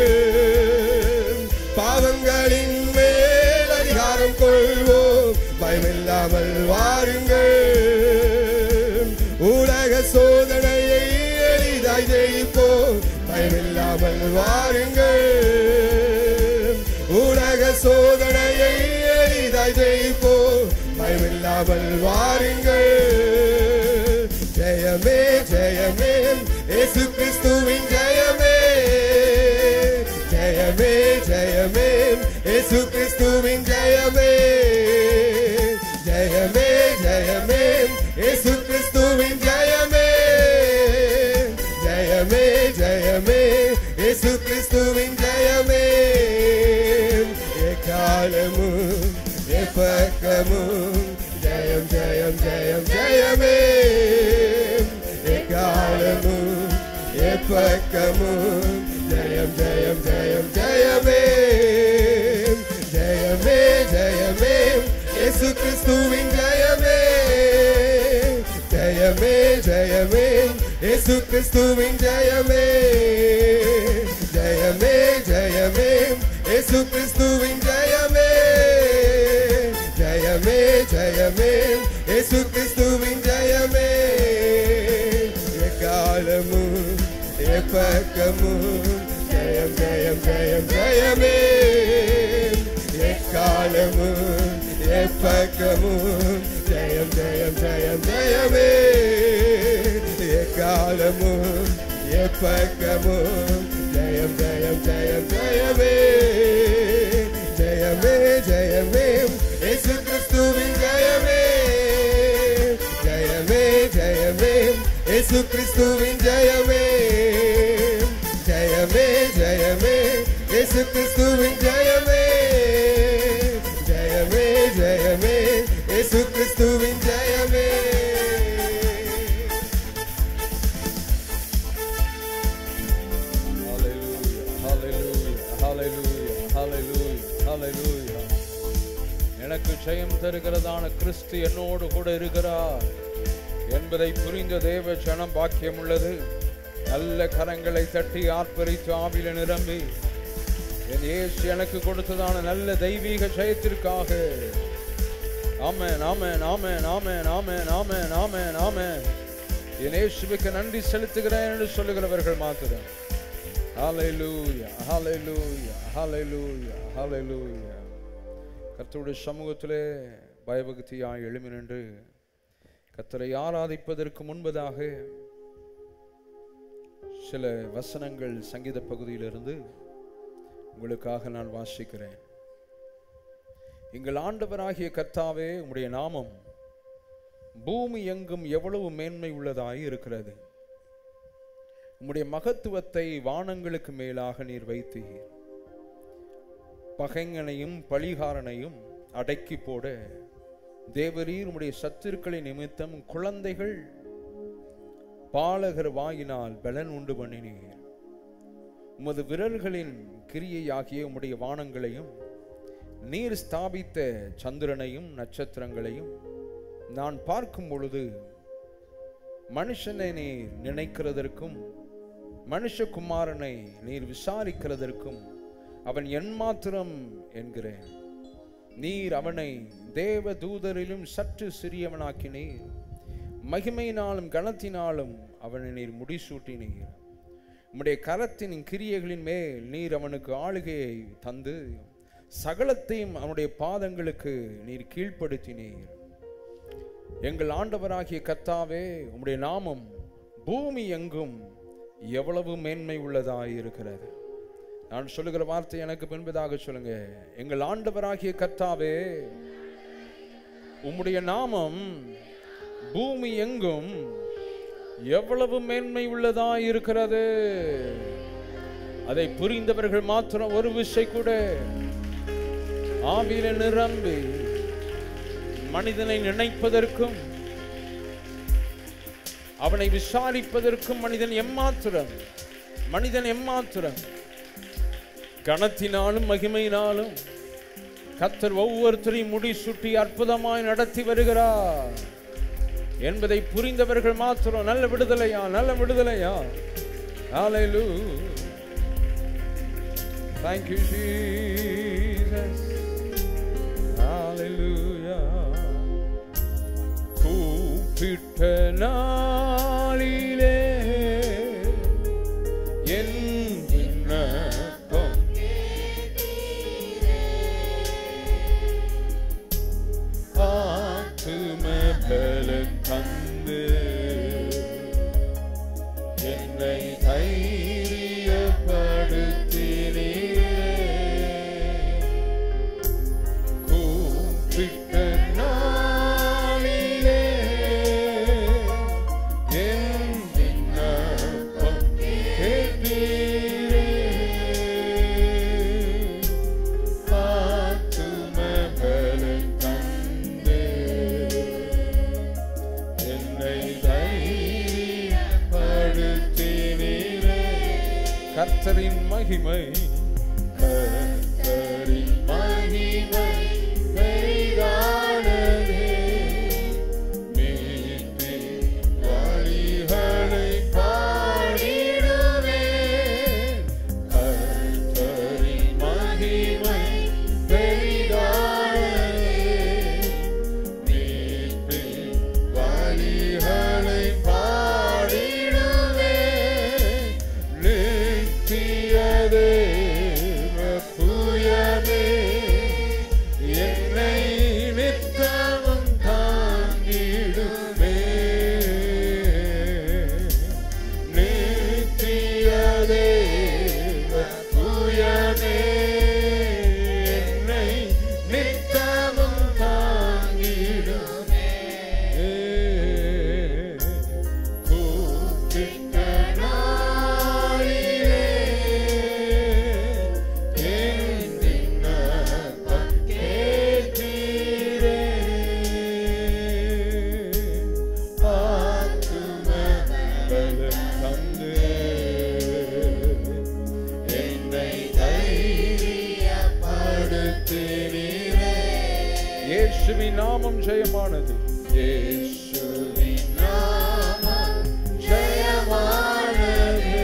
பாவங்களின் மேல் அதிகாரம் கொள்வோம் பயமில்லாமல் வாருங்கள் உலக சோதனையை எளிதாய் ஜெயிப்போம் பயமில்லாமல் வாருங்கள் உலக சோதனையை எளிதாய் ஜெயிப்போம் பயமில்லாமல் வாருங்கள் ஜெயமே ஜெயமே இயேசு கிறிஸ்துவின் ஜெயமே ஜெயமே ஜெயமே இயேசு கிறிஸ்துவின் ஜெயமே ஜெயமே ஜெயமே இயேசு கிறிஸ்துவின் ஜெயமே ஜெயமே ஜெயமே இயேசு கிறிஸ்துவின் ஜெயமே எக்காலமும் எப்பக்கமும் ஜெயம் ஜெயம் ஜெயம் ஜெயமே எக்காலமும் எப்பக்கமும் ஜெயம் ஜெயம் ஜெயம் ஜெயமே ஜெயமே ஜெயமே இயேசு கிறிஸ்துவின் ஜெயமே ஜெயமே ஜெயமே இயேசு கிறிஸ்துவின் ஜெயமே ஜெயமே ஜெயமே இயேசு கிறிஸ்துவின் ஜெயமே ஜெயமே ஜெயமே இயேசு கிறிஸ்துவின் ஜெயமே எக்காலமும் எப்பக்கமும் ஜெயம் ஜெயம் ஜெயம் ஜெயமே எக்காலமும் எப்பக்கமும் ஜெயம் ஜெயம் ஜெயம் ஜெயமே எக்காலமும் எப்பக்கமும் ஜெயம் ஜெயம் ஜெயம் ஜெயமே ஜெயமே ஜெயமே இயேசு கிறிஸ்துவின் ஜெயமே ஜெயமே ஜெயமே இயேசு கிறிஸ்துவின் ஜெயமே ஜெயமே ஜெயமே இயேசு கிறிஸ்துவின் ஜெயமே ஜெயமே ஜெயமே இயேசு கிறிஸ்துவின் ஜெயமே Hallelujah, hallelujah, hallelujah, hallelujah, hallelujah. எனக்கு ஜெயம் தருகிறதான கிறிஸ்து என்னோடு கூட இருக்கிறார் என்பதை புரிந்த தேவ ஜனம் பாக்கியம் உள்ளது நல்ல கரங்களை தட்டி ஆர்ப்பரித்து ஆவில நிரம்பி என் இயேசு எனக்கு கொடுத்ததான நல்ல தெய்வீக ஜெயத்திற்காக ஆமென் ஆமென் ஆமென் ஆமென் ஆமென் ஆமென் ஆமென் ஆமென் என் இயேசுவுக்கு நன்றி செலுத்துகிறேன் என்று சொல்லுகிறவர்கள் மாத்திரம் ஹalleluya ஹalleluya ஹalleluya ஹalleluya கர்த்தருடைய சமூகத்திலே பயபக்தியாய் எழுமி நின்று கர்த்தரை ஆராதிப்பதற்கு முன்பதாக சில வசனங்கள் சங்கீத பகுதியிலிருந்து உங்களுக்காக நான் வாசிக்கிறேன் எங்கள் ஆண்டவராகிய கர்த்தாவே உம்முடைய நாமம் பூமி எங்கும் எவ்வளவு மேன்மை உள்ளதாய் இருக்கிறது உம்முடைய மகத்துவத்தை வானங்களுக்கு மேலாக நீர் வைத்தீர் பகைஞனையும் பழிகாரனையும் அடக்கி போட தேவரீர் உம்முடைய சத்துருக்களை நிமித்தம் குழந்தைகள் பாலகர் வாயினால் பலன் உண்டு பண்ணினீர் உமது விரல்களின் கிரியையாகிய உம்முடைய வானங்களையும் நீர் ஸ்தாபித்த சந்திரனையும் நட்சத்திரங்களையும் நான் பார்க்கும் பொழுது மனுஷனை நீர் நினைக்கிறதற்கும் மனுஷகுமாரனை நீர் விசாரிக்கிறதற்கும் அவன் என்மாத்திரம் என்கிறேன் நீர் அவனை தேவ தூதரிலும் சற்று சிறியவனாக்கினீர் மகிமையினாலும் கனத்தினாலும் அவனை நீர் முடிசூட்டினீர் உம்முடைய கரத்தின் கிரியைகளின் மேல் நீர் அவனுக்கு ஆளுகையை தந்து சகலத்தையும் அவனுடைய பாதங்களுக்கு நீர் கீழ்ப்படுத்தினீர் எங்கள் ஆண்டவராகிய கர்த்தாவே உம்முடைய நாமம் பூமி எங்கும் எவ்வளவு மேன்மை உள்ளதாய் இருக்கிறது நான் சொல்லுகிற வார்த்தை எனக்கு பின்பதாக சொல்லுங்க எங்கள் ஆண்டவராகிய கர்த்தாவே உம்முடைய நாமம் பூமி எங்கும் எவ்வளவு மேன்மை உள்ளதாய் இருக்கிறது அதை புரிந்தவர்கள் மாத்திரம் ஒரு விசை கூட ஆவியில நிரம்பி மனிதனை நினைப்பதற்கும் அவனை விசாரிப்பதற்கும் மனிதன் எம்மாத்திரம் மனிதன் எம்மாத்திரம் கணத்தினாலும் மகிமையினாலும் கத்தர் ஒவ்வொருத்தரையும் முடி சுட்டி அற்புதமாய் நடத்தி வருகிறார் என்பதை புரிந்தவர்கள் மாத்திரம் நல்ல விடுதலையா நல்ல விடுதலையா ஹalleluya Thank you, Jesus. Hallelujah. கூப்பிட்ட நாளிலே என் விண்ணப்பம் ஆத்தும பலன் தந்து என்னை தைரியப்படுத்தினீரே கூப்பிட்ட நாளிலே என் விண்ணப்பம் கேட்டீரே. ஆத்தும பலன் தந்து என்னை தைரியப்படுத்தினீரே. கர்த்தரின் மகிமை கர்த்தரின் மகிமை பெரிதானதே. மீட்பின் வழிகளை பாடிடுவேன். கர்த்தரின் மகிமை பெரிதானதே. மீட்பின் வழிகளை பாடிடுவேன். நித்திய தேவ புயமே, என்னை நித்தமும் தாங்கிடுமே. நித்திய தேவ புயமே, என்னை நித்தமும் தாங்கிடுமே. கூப்பிட்ட நாளிலே என் விண்ணப்பம் கேட்டீரே. ஆத்தும பலம் தந்து என்னை தைரியப்படுத்தினீரே. இயேசுவின் நாமம் ஜெயமானது இயேசுவின் நாமம் ஜெயமானது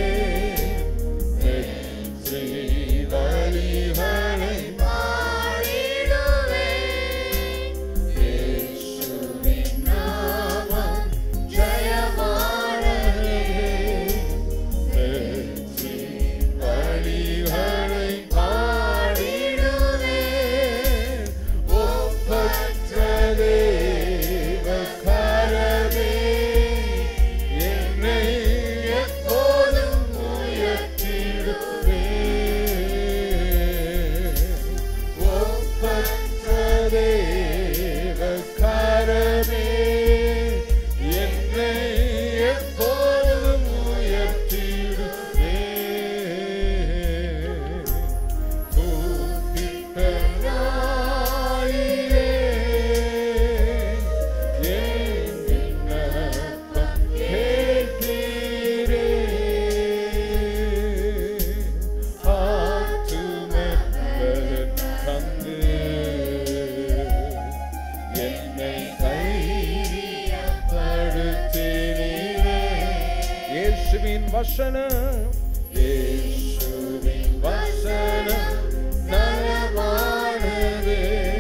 வெற்றி வழிகளை இயேசுவின் நாமம் ஜெயமானது வெற்றி வழிகளை பாடிடுவேன் ஒப்பற்ற தேவ கரமே என்னை எப்போதும் உயர்த்திடுவேன் ஒப்பற்ற தேவ கரமே என்னை எப்போதும் உயர்த்திடுவேன் கூப்பிட்ட நாளிலே என் விண்ணப்பம் கேட்டீரே. ஆத்தும பலன் தந்து என்னை தைரியப்படுத்தினீரே. இயேசுவின் வசனம் இயேசுவின் வசனம் நலமானதே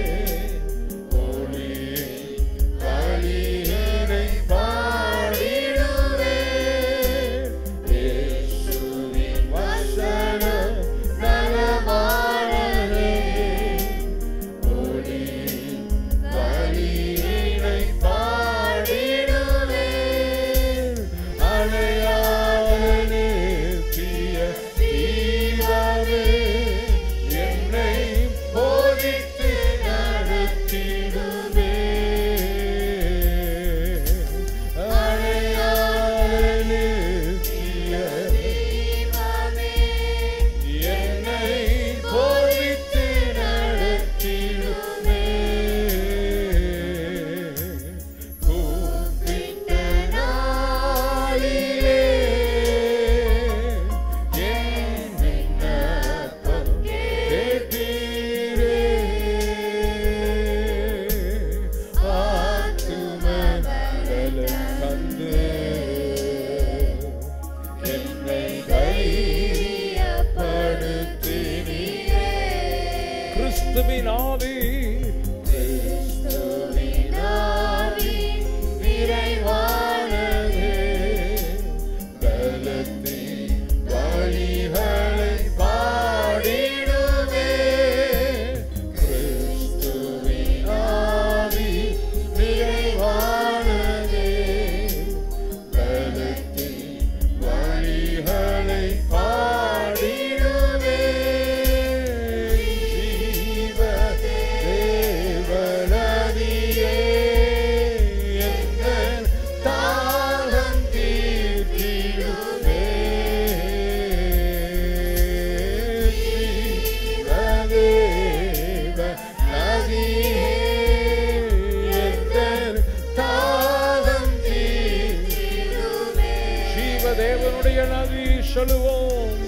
ஒளியை வழியினை பாடிடுவேன் இயேசுவின் வசனம் நலமானதே ஒளியின் வழியினை பாடிடுவேன் அணையாத நித்திய சொல்லுவோம்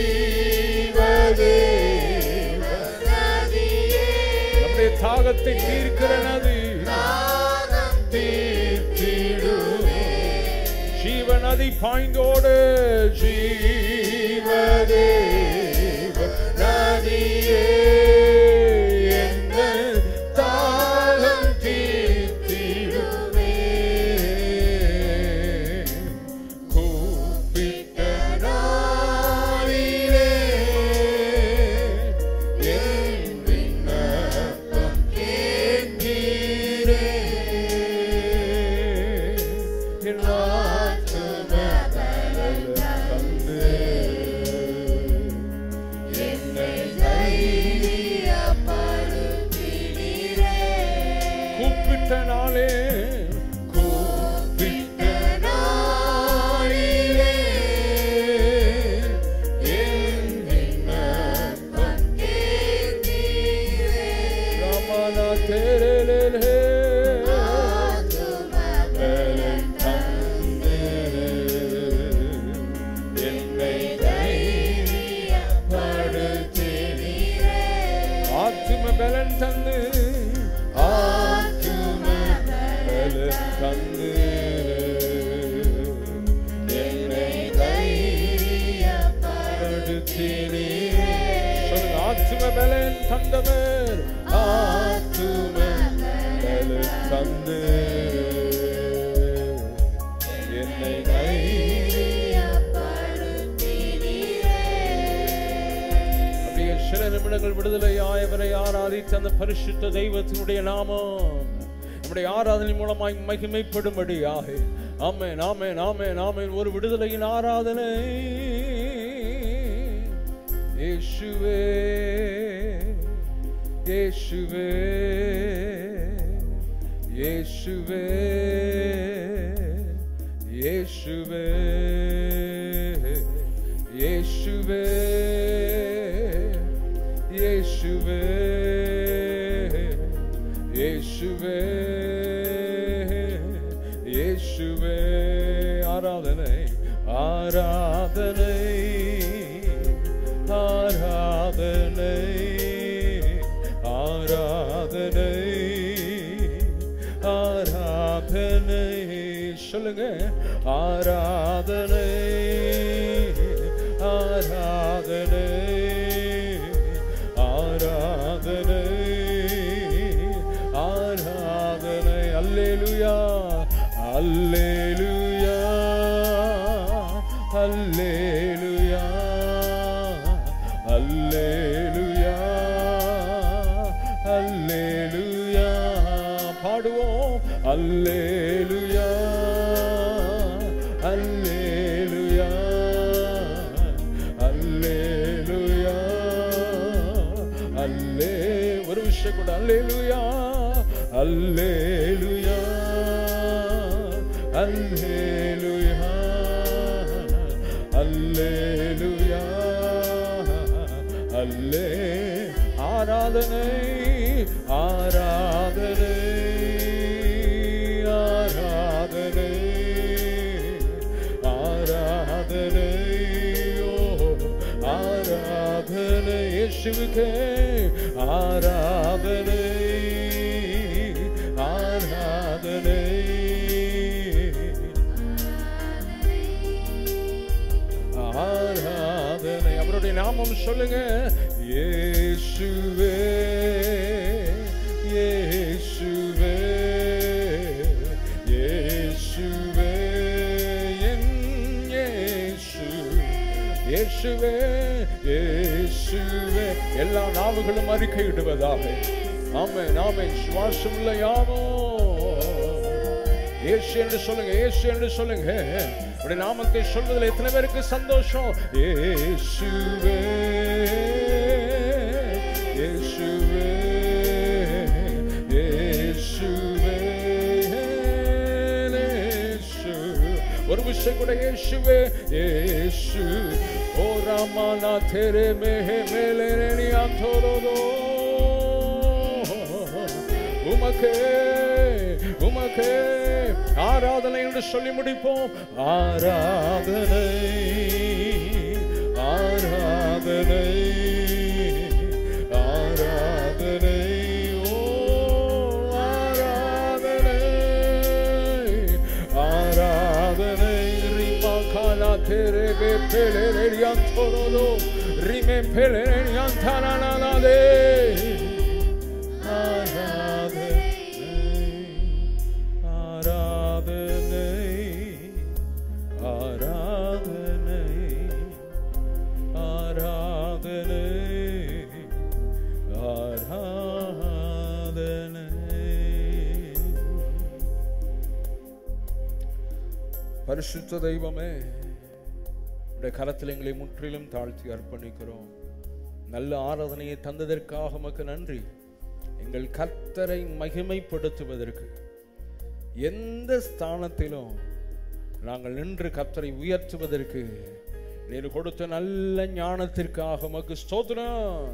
நம்முடைய தாகத்தை தீர்க்கிற நதி தீர்த்திடுமே ஜீவ நதி பாய்ந்தோடு ஜீவதே நதியே என்ன தாகம் தீர்த்திடுமே கூப்பிட்ட நாளிலே என் விண்ணப்பம் கேட்கிறே என் ஆத்தும பலன் தந்து என்னை கூப்பிட்ட நாளே கூப்பிட்ட நாளிலே என் விண்ணப்பம் ரமணா தேரலே பலன் தந்திரு. என்னை தைரியப்படுத்தினீரே. ஆத்தும பலன் தந்து ஆத்தும பலன் தந்து என்னை தைரியப்படுத்தினீரே. சொல்லுங்க ஆத்தும பலன் தந்தவர் ஆத்தும பலன் தந்து என்னை அப்படியே சில நிமிடங்கள் விடுதலை ஆயவரை ஆராதித்து அந்த பரிசுத்த தெய்வத்தினுடைய நாமம் நம்முடைய ஆராதனை மூலமாய் மகிமைப்படும்படியாக ஆமென் ஆமென் ஆமென் ஆமென் ஒரு விடுதலையின் ஆராதனை இயேசுவே இயேசுவே இயேசுவே இயேசுவே இயேசுவே இயேசுவே இயேசுவே இயேசுவே ஆராதனை ஆராதனை ஆராதனை ஆராதனை ஆராதனை சொல்லுங்க ஆராதனை ஆராதனை ஆராதனை ஆராதனை அல்லேலுயா அல்லேலுயா அல்லேலுயா அல்லேலுயா அல்லேலுயா பாடுவோம் அல்லேலுயா அல்லேலுயா அல்லேலுயா அல்லே ஒரு விஷயம் கூட அல்லேலுயா அல்லேலுயா அல்லேலுயா அல்லேலுயா அல்லே ஆராதனை ஆராதனை ஆராதனை ஆராதனை ஓ ஆராதனை இயேசுவுக்கே ஆராதனை ஆராதனை ஆராதனை அவருடைய நாமம் சொல்லுங்க இயேசுவே இயேசுவே இயேசுவே என் இயேசு இயேசுவே இயேசுவே எல்லா நாவுகளும் அறிக்கையிடுவதாக ஆமென் ஆமென் சுவாசம் உள்ள யாவோ இயேசு என்று சொல்லுங்க இயேசு என்று சொல்லுங்க உடைய நாமத்தை சொல்வதில் எத்தனை பேருக்கு சந்தோஷம் இயேசுவே இயேசுவே இயேசுவே இயேசு ஒரு விஷயம் கூட இயேசுவே இயேசு ஓ ராமானா தெரே மேஹே மேலே நீ அந்தோரோதோ உமக்கே உமக்கே ஆராதனை என்று சொல்லி முடிப்போம் ஆராதனை ஆராதனை ஆராதனை ஓ ஆராதனை ஆராதனை ரிமா காலா தெரே பெலெரியான் தோரோலோ ரிமே பெலெரியான் தானானாலே ஆராதனை ஆராதனை ஆராதனை ஆராதனை ஆராதனை பரிசுத்த தெய்வமே உடைய கரத்தில் எங்களை முற்றிலும் தாழ்த்தி அர்ப்பணிக்கிறோம் நல்ல ஆராதனையை தந்ததற்காக உமக்கு நன்றி எங்கள் கர்த்தரை மகிமைப்படுத்துவதற்கு எந்த ஸ்தானத்திலும் நாங்கள் நின்று கர்த்தரை உயர்த்துவதற்கு நீர் கொடுத்த நல்ல ஞானத்திற்காக உமக்கு ஸ்தோத்திரம்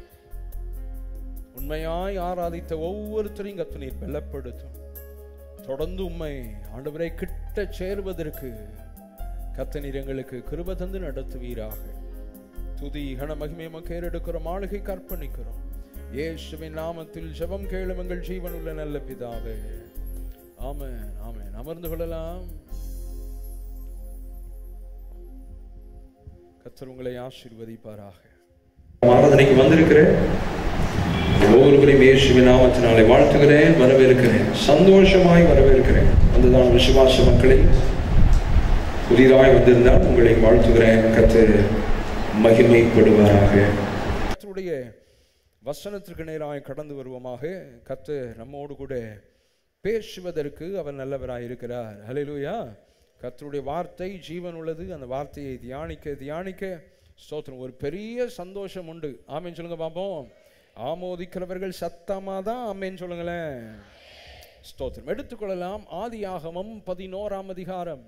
உண்மையாய் ஆராதித்த ஒவ்வொருத்தரையும் கத்து நீர் பலப்படுத்தும் தொடர்ந்து உண்மை ஆண்டவரை கிட்ட சேர்வதற்கு கத்த நீர் எங்களுக்கு கிருப தந்து நடத்துவீராக துதி கன மகிமை கேரெடுக்கிற மாளிகை கற்பணிக்கிறோம் இயேசுவின் நாமத்தில் ஜெபம் கேளும் எங்கள் ஜீவனுள்ள நல்ல பிதாவே ஆமென் ஆமென் அமர்ந்து கொள்ளலாம் கத்தர் உங்களை ஆசீர்வதிப்பாராக ஆராதனைக்கு வந்திருக்கிறேன் ஒவ்வொருவரையும் இயேசுவின் நாமத்தினாலே வாழ்த்துகிறேன் வரவேற்கிறேன் சந்தோஷமாய் வரவேற்கிறேன் அதுதான் விசுவாச மக்களை புதிதாய் வந்திருந்தால் உங்களை வாழ்த்துகிறேன் கத்தர் மகிமைப்படுவாராக கத்தருடைய வசனத்திற்கு நேராய் கடந்து வருவோமாக கத்து நம்மோடு கூட பேசுவதற்கு அவர் நல்லவராய் இருக்கிறார் ஹalleluya கர்த்தருடைய வார்த்தை ஜீவன் உள்ளது அந்த வார்த்தையை தியானிக்க தியானிக்க ஸ்தோத்திரம் ஒரு பெரிய சந்தோஷம் உண்டு ஆமென் சொல்லுங்க பாப்போம் ஆமோதிக்கிறவர்கள் சத்தமா தான் ஆமென் சொல்லுங்களேன் ஸ்தோத்திரம் எடுத்துக்கொள்ளலாம் ஆதியாகமம் பதினோராம் அதிகாரம்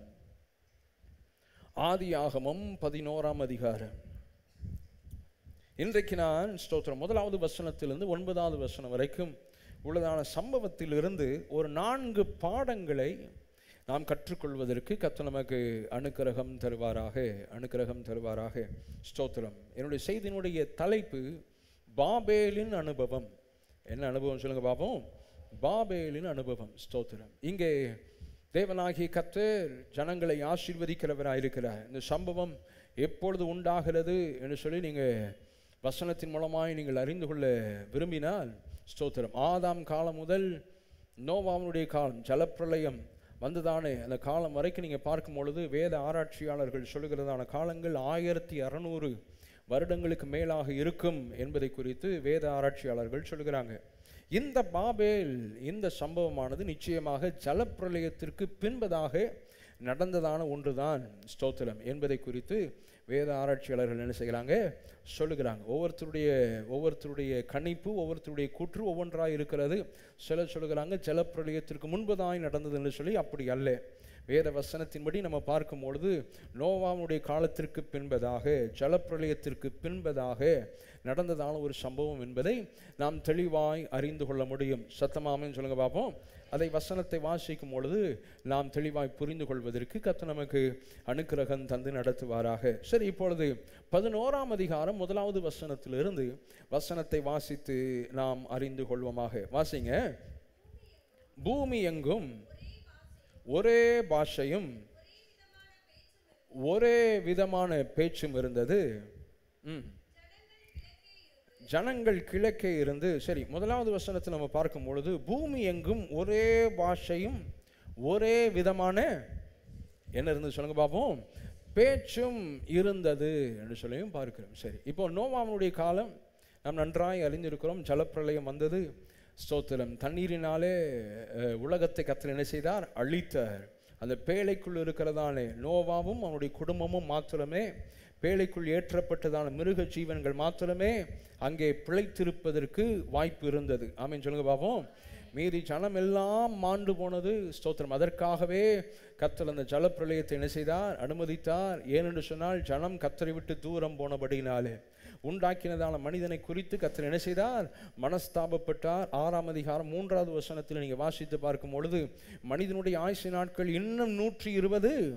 ஆதியாகமம் பதினோராம் அதிகாரம் இன்றைக்கு நான் ஸ்தோத்திரம் முதலாவது வசனத்திலிருந்து ஒன்பதாவது வசனம் வரைக்கும் உள்ளதான சம்பவத்திலிருந்து ஒரு நான்கு பாடங்களை நாம் கற்றுக்கொள்வதற்கு கத்த நமக்கு அனுக்கிரகம் தருவாராக அனுக்கிரகம் தருவாராக ஸ்தோத்திரம் என்னுடைய செய்தியினுடைய தலைப்பு பாபேலின் அனுபவம் என்ன அனுபவம் சொல்லுங்க பாப்போம் பாபேலின் அனுபவம் ஸ்தோத்திரம் இங்கே தேவனாகிய கத்தர் ஜனங்களை ஆசீர்வதிக்கிறவராக இருக்கிறார் இந்த சம்பவம் எப்பொழுது உண்டாகிறது என்று சொல்லி நீங்கள் வசனத்தின் மூலமாய் நீங்கள் அறிந்து கொள்ள விரும்பினால் ஸ்தோத்திரம் ஆதாம் காலம் முதல் நோவாவுடைய காலம் ஜலப்பிரளயம் வந்துதானே அந்த காலம் வரைக்கும் நீங்கள் பார்க்கும் பொழுது வேத ஆராய்ச்சியாளர்கள் சொல்லுகிறதான காலங்கள் ஆயிரத்தி அறநூறு வருடங்களுக்கு மேலாக இருக்கும் என்பதை குறித்து வேத ஆராய்ச்சியாளர்கள் சொல்லுகிறாங்க இந்த பாபேல் இந்த சம்பவமானது நிச்சயமாக ஜலப்பிரளயத்திற்கு பின்பதாக நடந்ததான ஒன்றுதான் ஸ்தோத்திரம் என்பதை குறித்து வேத ஆராய்ச்சியாளர்கள் என்ன செய்கிறாங்க சொல்லுகிறாங்க ஒவ்வொருத்தருடைய ஒவ்வொருத்தருடைய கணிப்பு ஒவ்வொருத்தருடைய கூற்று ஒவ்வொன்றாக இருக்கிறது சிலர் சொல்லுகிறாங்க ஜலப்பிரளயத்திற்கு முன்பதாய் நடந்தது என்று சொல்லி அப்படி அல்ல வேத வசனத்தின்படி நம்ம பார்க்கும் பொழுது நோவாவுடைய காலத்திற்கு பின்பதாக ஜலப்பிரளயத்திற்கு பின்பதாக நடந்ததான ஒரு சம்பவம் என்பதை நாம் தெளிவாய் அறிந்து கொள்ள முடியும் சத்தமாமன்னு சொல்லுங்க பார்ப்போம் அதை வசனத்தை வாசிக்கும் பொழுது நாம் தெளிவாய் புரிந்து கொள்வதற்கு கத்த நமக்கு அனுக்கிரகம் தந்து நடத்துவாராக சரி இப்பொழுது பதினோராம் அதிகாரம் முதலாவது வசனத்திலிருந்து வசனத்தை வாசித்து நாம் அறிந்து கொள்வோமாக வாசிங்க பூமி எங்கும் ஒரே பாஷையும் ஒரே விதமான பேச்சும் இருந்தது ம் ஜனங்கள் கிழக்கே இருந்து சரி முதலாவது வசனத்தை நம்ம பார்க்கும் பொழுது பூமி எங்கும் ஒரே பாஷையும் ஒரே விதமான என்ன இருந்தது சொல்லுங்க பார்ப்போம் பேச்சும் இருந்தது என்று சொல்லியும் பார்க்கிறோம் சரி இப்போ நோவாவுடைய காலம் நாம் நன்றாய் அறிந்திருக்கிறோம் ஜலப்பிரளயம் வந்தது ஸ்தோத்திரம் தண்ணீரினாலே அஹ், உலகத்தை கத்தர் என்ன செய்தார் அழித்தார் அந்த பேழைக்குள் இருக்கிறதானே நோவாவும் அவனுடைய குடும்பமும் மாத்திரமே பேழைக்குள் ஏற்றப்பட்டதான மிருக ஜீவன்கள் மாத்திரமே அங்கே பிழைத்திருப்பதற்கு வாய்ப்பு இருந்தது ஆமென் சொல்லுங்க பாப்போம் மீதி ஜனம் எல்லாம் மாண்டு போனது ஸ்தோத்திரம் அதற்காகவே கத்தர் அந்த ஜலப்பிரளயத்தை என்ன செய்தார் அனுமதித்தார் ஏனென்று சொன்னால் ஜனம் கத்தரை விட்டு தூரம் போனபடினாலே உண்டாக்கினதான மனிதனை குறித்து கத்தர் என்ன செய்தார் மனஸ்தாபப்பட்டார் ஆறாம் அதிகாரம் மூன்றாவது வசனத்தில் நீங்கள் வாசித்து பார்க்கும் பொழுது மனிதனுடைய ஆயுசு நாட்கள் இன்னும் நூற்றி இருபது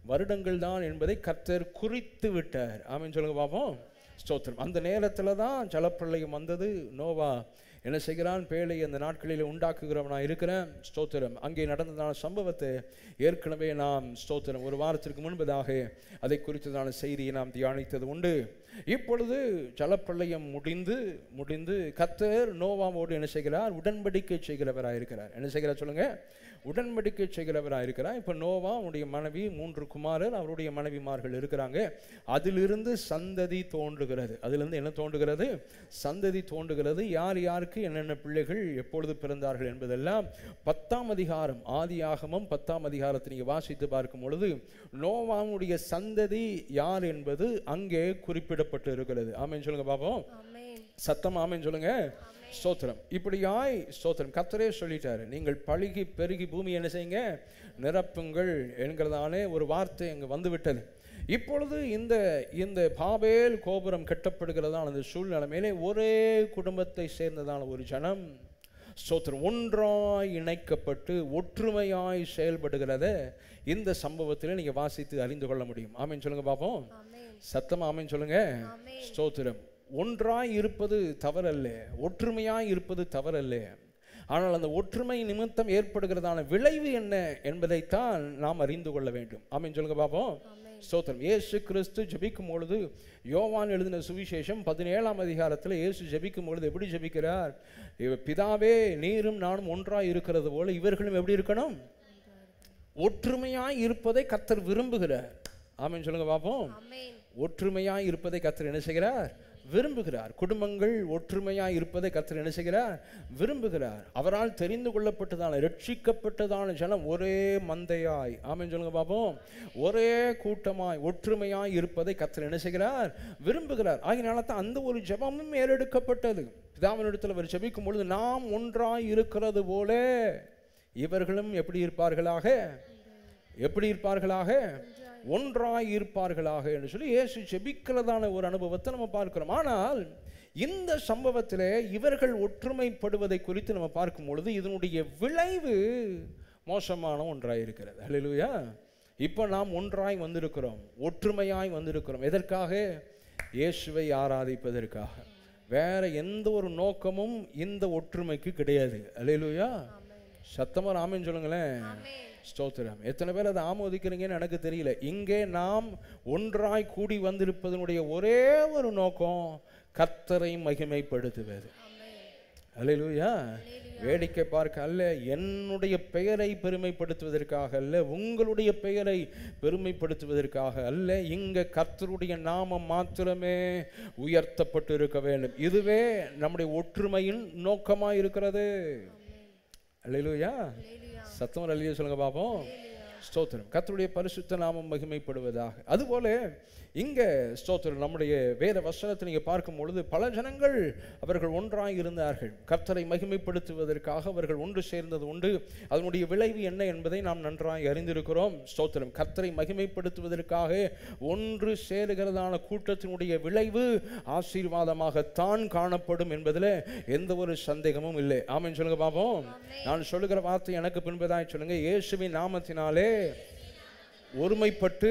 வருடங்கள் தான் என்பதை கர்த்தர் குறித்து விட்டார் ஆமென் சொல்லுங்க பார்ப்போம் ஸ்தோத்திரம் அந்த நேரத்தில் தான் ஜலப்பிரளயம் வந்தது நோவா என்ன செய்கிறான் பேழை அந்த நாட்களில் உண்டாக்குகிறவனா இருக்கிறேன் ஸ்தோத்திரம் அங்கே நடந்ததான சம்பவத்தை ஏற்கனவே நாம் ஸ்தோத்திரம் ஒரு வாரத்திற்கு முன்பதாக அதை குறித்ததான செய்தியை நாம் தியானித்தது உண்டு இப்பொழுது ஜலப்பிரளயம் முடிந்து முடிந்து கத்தர் நோவாவோடு என்ன செய்கிறார் உடன்படிக்கை செய்கிறவராக இருக்கிறார் என்ன செய்கிறார் சொல்லுங்க உடன்படிக்கை செய்கிறவராக இருக்கிறார் இப்போ நோவா அவருடைய மனைவி மூன்று குமாரர் அவருடைய மனைவிமார்கள் இருக்கிறாங்க அதிலிருந்து சந்ததி தோன்றுகிறது அதிலிருந்து என்ன தோன்றுகிறது சந்ததி தோன்றுகிறது யார் யாருக்கு என்னென்ன பிள்ளைகள் எப்பொழுது பிறந்தார்கள் என்பதெல்லாம் பத்தாம் அதிகாரம் ஆதியாகமம் பத்தாம் அதிகாரத்தை நீங்கள் வாசித்து பார்க்கும் பொழுது நோவாவுடைய சந்ததி யார் என்பது அங்கே குறிப்பிடப்பட்டு இருக்கிறது ஆமென் சொல்லுங்க பாப்போம் ஆமென் சத்தம் ஆமென் சொல்லுங்க ஸ்தோத்திரம் இப்படியாய் ஸ்தோத்திரம் கத்தரே சொல்லிட்டாரு நீங்கள் பழுகி பெருகி பூமி என்ன செய்யுங்க நிரப்புங்கள் என்கிறதானே ஒரு வார்த்தை அங்கே வந்து விட்டது இப்பொழுது இந்த இந்த பாபேல் கோபுரம் கட்டப்படுகிறதான அந்த சூழ்நிலைமையிலே ஒரே குடும்பத்தை சேர்ந்ததான ஒரு ஜனம் ஸ்தோத்திரம் ஒன்றாய் இணைக்கப்பட்டு ஒற்றுமையாய் செயல்படுகிறத இந்த சம்பவத்தில் நீங்கள் வாசித்து அறிந்து கொள்ள முடியும் ஆமென் சொல்லுங்க பாப்போம் ஆமென் சத்தம் ஆமென் சொல்லுங்க ஆமென் ஸ்தோத்திரம் ஒன்றாய் இருப்பது தவறல்ல ஒற்றுமையாய் இருப்பது தவறல்ல ஆனால் அந்த ஒற்றுமை நிமித்தம் ஏற்படுகிறதான விளைவு என்ன என்பதைத்தான் நாம் அறிந்து கொள்ள வேண்டும் ஆமென் சொல்லுங்க பாப்போம் ஆமென் ஸ்தோத்திரம் இயேசு கிறிஸ்து ஜெபிக்கும் பொழுது யோவான் எழுதின சுவிசேஷம் பதினேழாம் அதிகாரத்தில் இயேசு ஜெபிக்கும் பொழுது எப்படி ஜெபிக்கிறார் இவ- பிதாவே நீரும் நானும் ஒன்றாய் இருக்கிறது போல இவர்களும் எப்படி இருக்கணும் ஒற்றுமையாய் இருப்பதை கத்தர் விரும்புகிறார் ஆமென் சொல்லுங்க பாப்போம் ஆமென் ஒற்றுமையாய் இருப்பதை கத்தர் என்ன செய்கிறார் விரும்புகிறார் குடும்பங்கள் ஒற்றுமையாய் இருப்பதை கத்தர் என்ன செய்கிறார் விரும்புகிறார் அவரால் தெரிந்து கொள்ளப்பட்டதான ரட்சிக்கப்பட்டதான ஜனம் ஒரே மந்தையாய் ஆமென் சொல்லுங்க பாப்போம் ஒரே கூட்டமாய் ஒற்றுமையாய் இருப்பதை கத்தர் என்ன செய்கிறார் விரும்புகிறார் ஆகினால தான் அந்த ஒரு ஜெபமும் ஏறெடுக்கப்பட்டது பிதாவினிடத்தில் அவர் ஜெபிக்கும் பொழுது நாம் ஒன்றாய் இருக்கிறது போல இவர்களும் எப்படி இருப்பார்களாக எப்படி இருப்பார்களாக ஒன்றாய் இருப்பார்களாக என்று சொல்லி இயேசு ஜெபிக்கிறதான ஒரு அனுபவத்தை நம்ம பார்க்கிறோம் ஆனால் இந்த சம்பவத்திலே இவர்கள் ஒற்றுமைப்படுவதை குறித்து நம்ம பார்க்கும் பொழுது இதனுடைய விளைவு மோசமான ஒன்றாய் இருக்கிறது ஹalleluya இப்போ நாம் ஒன்றாய் வந்திருக்கிறோம் ஒற்றுமையாய் வந்திருக்கிறோம் எதற்காக இயேசுவை ஆராதிப்பதற்காக வேற எந்த ஒரு நோக்கமும் இந்த ஒற்றுமைக்கு கிடையாது ஹalleluya சத்தமா ராமன் சொல்லுங்களேன் ஆமென் ஸ்தோத்திரம் எத்தனை பேர் அதை ஆமோதிக்கிறீங்கன்னு எனக்கு தெரியல இங்கே நாம் ஒன்றாய் கூடி வந்திருப்பதனுடைய ஒரே ஒரு நோக்கம் கர்த்தரை மகிமைப்படுத்துவது ஆமென் அல்லேலூயா வேடிக்கை பார்க்க அல்ல என்னுடைய பெயரை பெருமைப்படுத்துவதற்காக அல்ல உங்களுடைய பெயரை பெருமைப்படுத்துவதற்காக அல்ல இங்க கர்த்தருடைய நாமம் மாத்திரமே உயர்த்தப்பட்டு இருக்க வேண்டும் இதுவே நம்முடைய ஒற்றுமையின் நோக்கமாக இருக்கிறது அல்லேலூயா ஹalleluya சத்தம் அல்லையா சொல்லுங்க பாப்போம் ஸ்தோத்திரம் கர்த்தருடைய பரிசுத்த நாமம் மகிமைப்படுவதாக அதுபோல இங்க ஸ்தோத்திரம் நம்முடைய வேத வசனத்தை நீங்க பார்க்கும் பொழுது பல ஜனங்கள் அவர்கள் ஒன்றாய் இருந்தார்கள் கர்த்தரை மகிமைப்படுத்துவதற்காக அவர்கள் ஒன்று சேர்ந்தது உண்டு அதனுடைய விளைவு என்ன என்பதை நாம் நன்றாய் அறிந்திருக்கிறோம் ஸ்தோத்திரம் கர்த்தரை மகிமைப்படுத்துவதற்காக ஒன்று சேருகிறதான கூட்டத்தினுடைய விளைவு ஆசீர்வாதமாகத்தான் காணப்படும் என்பதில் எந்த ஒரு சந்தேகமும் இல்லை ஆமென் சொல்லுங்க பாப்போம் நான் சொல்லுகிற வார்த்தை எனக்கு பின்பதாய் சொல்லுங்க இயேசுவின் நாமத்தினாலே ஒருமைப்பட்டு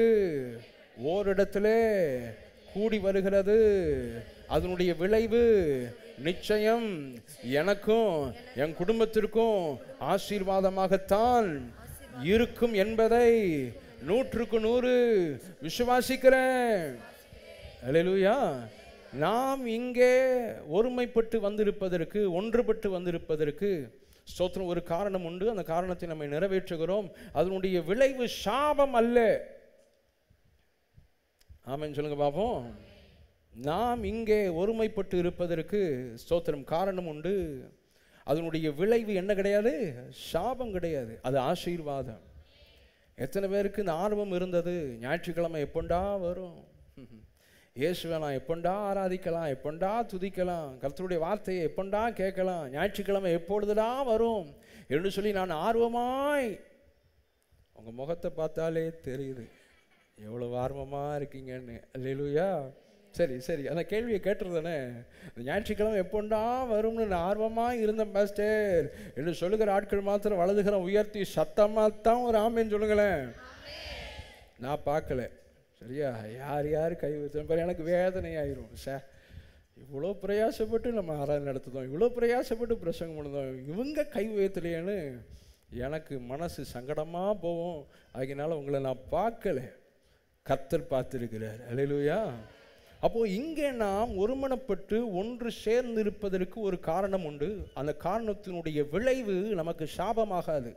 ஓரிடத்திலே கூடி வருகிறது அதனுடைய விளைவு நிச்சயம் எனக்கும் என் குடும்பத்திற்கும் ஆசீர்வாதமாகத்தான் இருக்கும் என்பதை நூற்றுக்கு நூறு விசுவாசிக்கிறேன் அல்லேலூயா நாம் இங்கே ஒருமைப்பட்டு வந்திருப்பதற்கு ஒன்றுபட்டு வந்திருப்பதற்கு ஸ்தோத்திரம் ஒரு காரணம் உண்டு அந்த காரணத்தை நம்ம நிறைவேற்றுகிறோம் அதனுடைய விளைவு சாபம் அல்ல ஆமென் சொல்லுங்க பாப்போம் நாம் இங்கே ஒருமைப்பட்டு இருப்பதற்கு ஸ்தோத்திரம் காரணம் உண்டு அதனுடைய விளைவு என்ன கிடையாது சாபம் கிடையாது அது ஆசீர்வாதம் எத்தனை பேருக்கு இந்த ஆர்வம் இருந்தது ஞாயிற்றுக்கிழமை எப்பொண்டா வரும் இயேசுவை நான் எப்பொண்டா ஆராதிக்கலாம் எப்பொண்டா துதிக்கலாம் கர்த்தருடைய வார்த்தையை எப்பொண்டா கேட்கலாம் ஞாயிற்றுக்கிழமை எப்பொழுதுடா வரும் என்று சொல்லி நான் ஆர்வமாய் உங்கள் முகத்தை பார்த்தாலே தெரியுது எவ்வளோ ஆர்வமாக இருக்கீங்கன்னு அல்லேலூயா சரி சரி அந்த கேள்வியை கேட்டுருதானே இந்த ஞாயிற்றுக்கிழமை எப்பொண்டா வரும்னு நான் ஆர்வமாக இருந்தேன் பாஸ்டர் என்று சொல்லுகிற ஆட்கள் மாத்திரம் வலதுகிற உயர்த்தி சத்தமாக தான் ஒரு ஆமேன்னு சொல்லுங்களேன் நான் பார்க்கல சரியா யார் யார் கை வைத்தோம் பாரு எனக்கு வேதனை ஆயிரும் சே இவ்வளோ பிரயாசப்பட்டு நம்ம ஆராதனை நடத்துதோம் இவ்வளோ பிரயாசப்பட்டு பிரசங்கம் பண்ணுதோம் இவங்க கை வைத்தலையேன்னு எனக்கு மனசு சங்கடமாக போகும் அதனால உங்களை நான் பார்க்கல கத்தர் பார்த்திருக்கிறார் அல்லேலூயா அப்போ இங்கே நாம் ஒருமனப்பட்டு ஒன்று சேர்ந்து இருப்பதற்கு ஒரு காரணம் உண்டு அந்த காரணத்தினுடைய விளைவு நமக்கு சாபமாகாது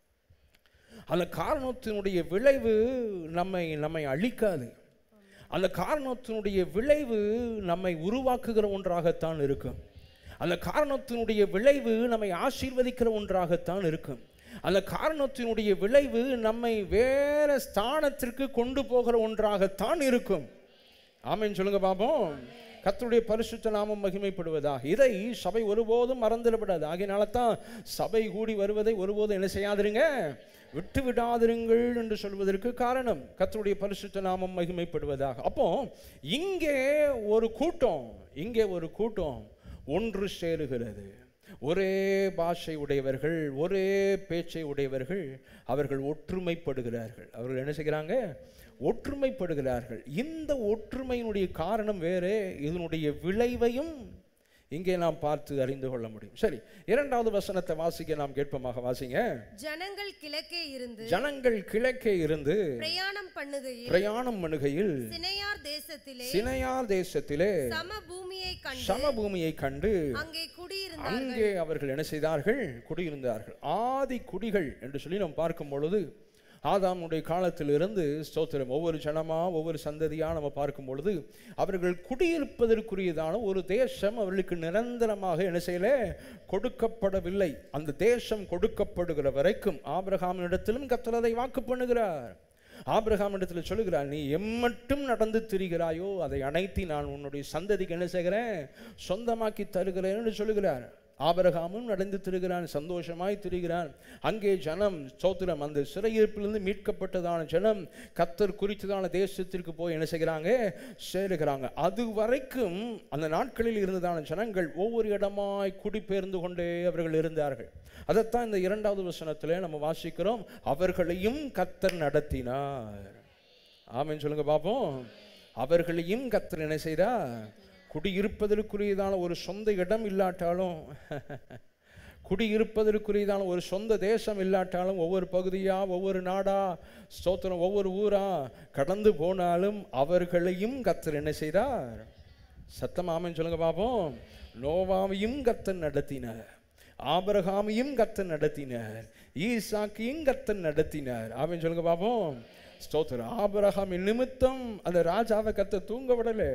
அந்த காரணத்தினுடைய விளைவு நம்மை நம்மை அழிக்காது அந்த காரணத்தினுடைய விளைவு நம்மை உருவாக்குகிற ஒன்றாகத்தான் இருக்கும் அந்த காரணத்தினுடைய விளைவு நம்மை ஆசீர்வதிக்கிற ஒன்றாகத்தான் இருக்கும் அந்த காரணத்தினுடைய விளைவு நம்மை வேற ஸ்தானத்திற்கு கொண்டு போகிற ஒன்றாகத்தான் இருக்கும் ஆமென் சொல்லுங்க பாப்போம் கர்த்தருடைய பரிசுத்த நாமம் மகிமைப்படுவதாக இதை சபை ஒருபோதும் மறந்துடப்படாது ஆகையினால தான் சபை கூடி வருவதை ஒருபோதும் என்ன செய்யாதிருங்க விட்டு விடாதிருங்கள் என்று சொல்வதற்கு காரணம் கர்த்தருடைய பரிசுத்த நாமம் மகிமைப்படுவதாக அப்போ இங்கே ஒரு கூட்டம் இங்கே ஒரு கூட்டம் ஒன்று சேருகிறது ஒரே பாஷை உடையவர்கள் ஒரே பேச்சை உடையவர்கள் அவர்கள் ஒற்றுமைப்படுகிறார்கள் அவர்கள் என்ன செய்கிறாங்க ஒற்றுமைப்படுகிறார்கள் இந்த ஒற்றுமையினுடைய காரணம் வேறே இதனுடைய விளைவையும் இங்கே நாம் பார்த்து அறிந்து கொள்ள முடியும் சரி இரண்டாவது வசனத்தை வாசிக்க நாம் கேட்போமாக வாசிங்க ஜனங்கள் கிழக்கே இருந்து ஜனங்கள் கிழக்கே இருந்து பிரயாணம் பண்ணுகையில் பிரயாணம் பண்ணுகையில் சினையார் தேசத்திலே சினையார் தேசத்திலே சம பூமியை கண்டு சமபூமியை கண்டு அங்கே குடியிருந்தார் அங்கே அவர்கள் என்ன செய்தார்கள் குடியிருந்தார்கள் ஆதி குடிகள் என்று சொல்லி நாம் பார்க்கும் பொழுது ஆதாமுடைய காலத்திலிருந்து ஸ்தோத்திரம் ஒவ்வொரு ஜனமா ஒவ்வொரு சந்ததியா நம்ம பார்க்கும் பொழுது அவர்கள் குடியிருப்பதற்குரியதான ஒரு தேசம் அவர்களுக்கு நிரந்தரமாக என்ன செய்யல கொடுக்கப்படவில்லை அந்த தேசம் கொடுக்கப்படுகிற வரைக்கும் ஆபிரகாமினிடத்திலும் கர்த்தர் அதை வாக்கு பண்ணுகிறார் ஆபிரகாம் இடத்துல சொல்லுகிறார் நீ எம்மட்டும் நடந்து திரிகிறாயோ அதை அனைத்து நான் உன்னுடைய சந்ததிக்கு என்ன செய்கிறேன் சொந்தமாக்கி தருகிறேன் என்று சொல்லுகிறார் ஆபிரகாமும் நடந்து திரிகிறான் சந்தோஷமாய் திரிகிறான் அங்கே ஜனம் சோத்திரம் அந்த சிறையிருப்பிலிருந்து மீட்கப்பட்டதான ஜனம் கத்தர் குறித்ததான தேசத்திற்கு போய் என்ன செய்கிறாங்க சேருகிறாங்க அது வரைக்கும் அந்த நாட்களில் இருந்ததான ஜனங்கள் ஒவ்வொரு இடமாய் குடிபெயர்ந்து கொண்டே அவர்கள் இருந்தார்கள் அதைத்தான் இந்த இரண்டாவது வசனத்திலே நம்ம வாசிக்கிறோம் அவர்களையும் கத்தர் நடத்தினார் ஆமென் சொல்லுங்க பார்ப்போம் அவர்களையும் கத்தர் என்ன செய்தார் குடியிருப்பதற்குரியதான ஒரு சொந்த இடம் இல்லாட்டாலும் குடியிருப்பதற்குரியதான ஒரு சொந்த தேசம் இல்லாட்டாலும் ஒவ்வொரு பகுதியா ஒவ்வொரு நாடா ஸ்தோத்திரம் ஒவ்வொரு ஊரா கடந்து போனாலும் அவர்களையும் கத்தர் என்ன செய்தார் சத்தம் ஆமென் சொல்லுங்க பார்ப்போம் நோவாவையும் கத்தர் நடத்தினார் ஆபிரகாமையும் கத்தர் நடத்தினார் ஈசாக்கையும் கத்தர் நடத்தினார் ஆமென் சொல்லுங்க பார்ப்போம் ஸ்தோத்திரம் ஆபிரகாமின் நிமித்தம் அந்த ராஜாவை கத்த தூங்க விடலை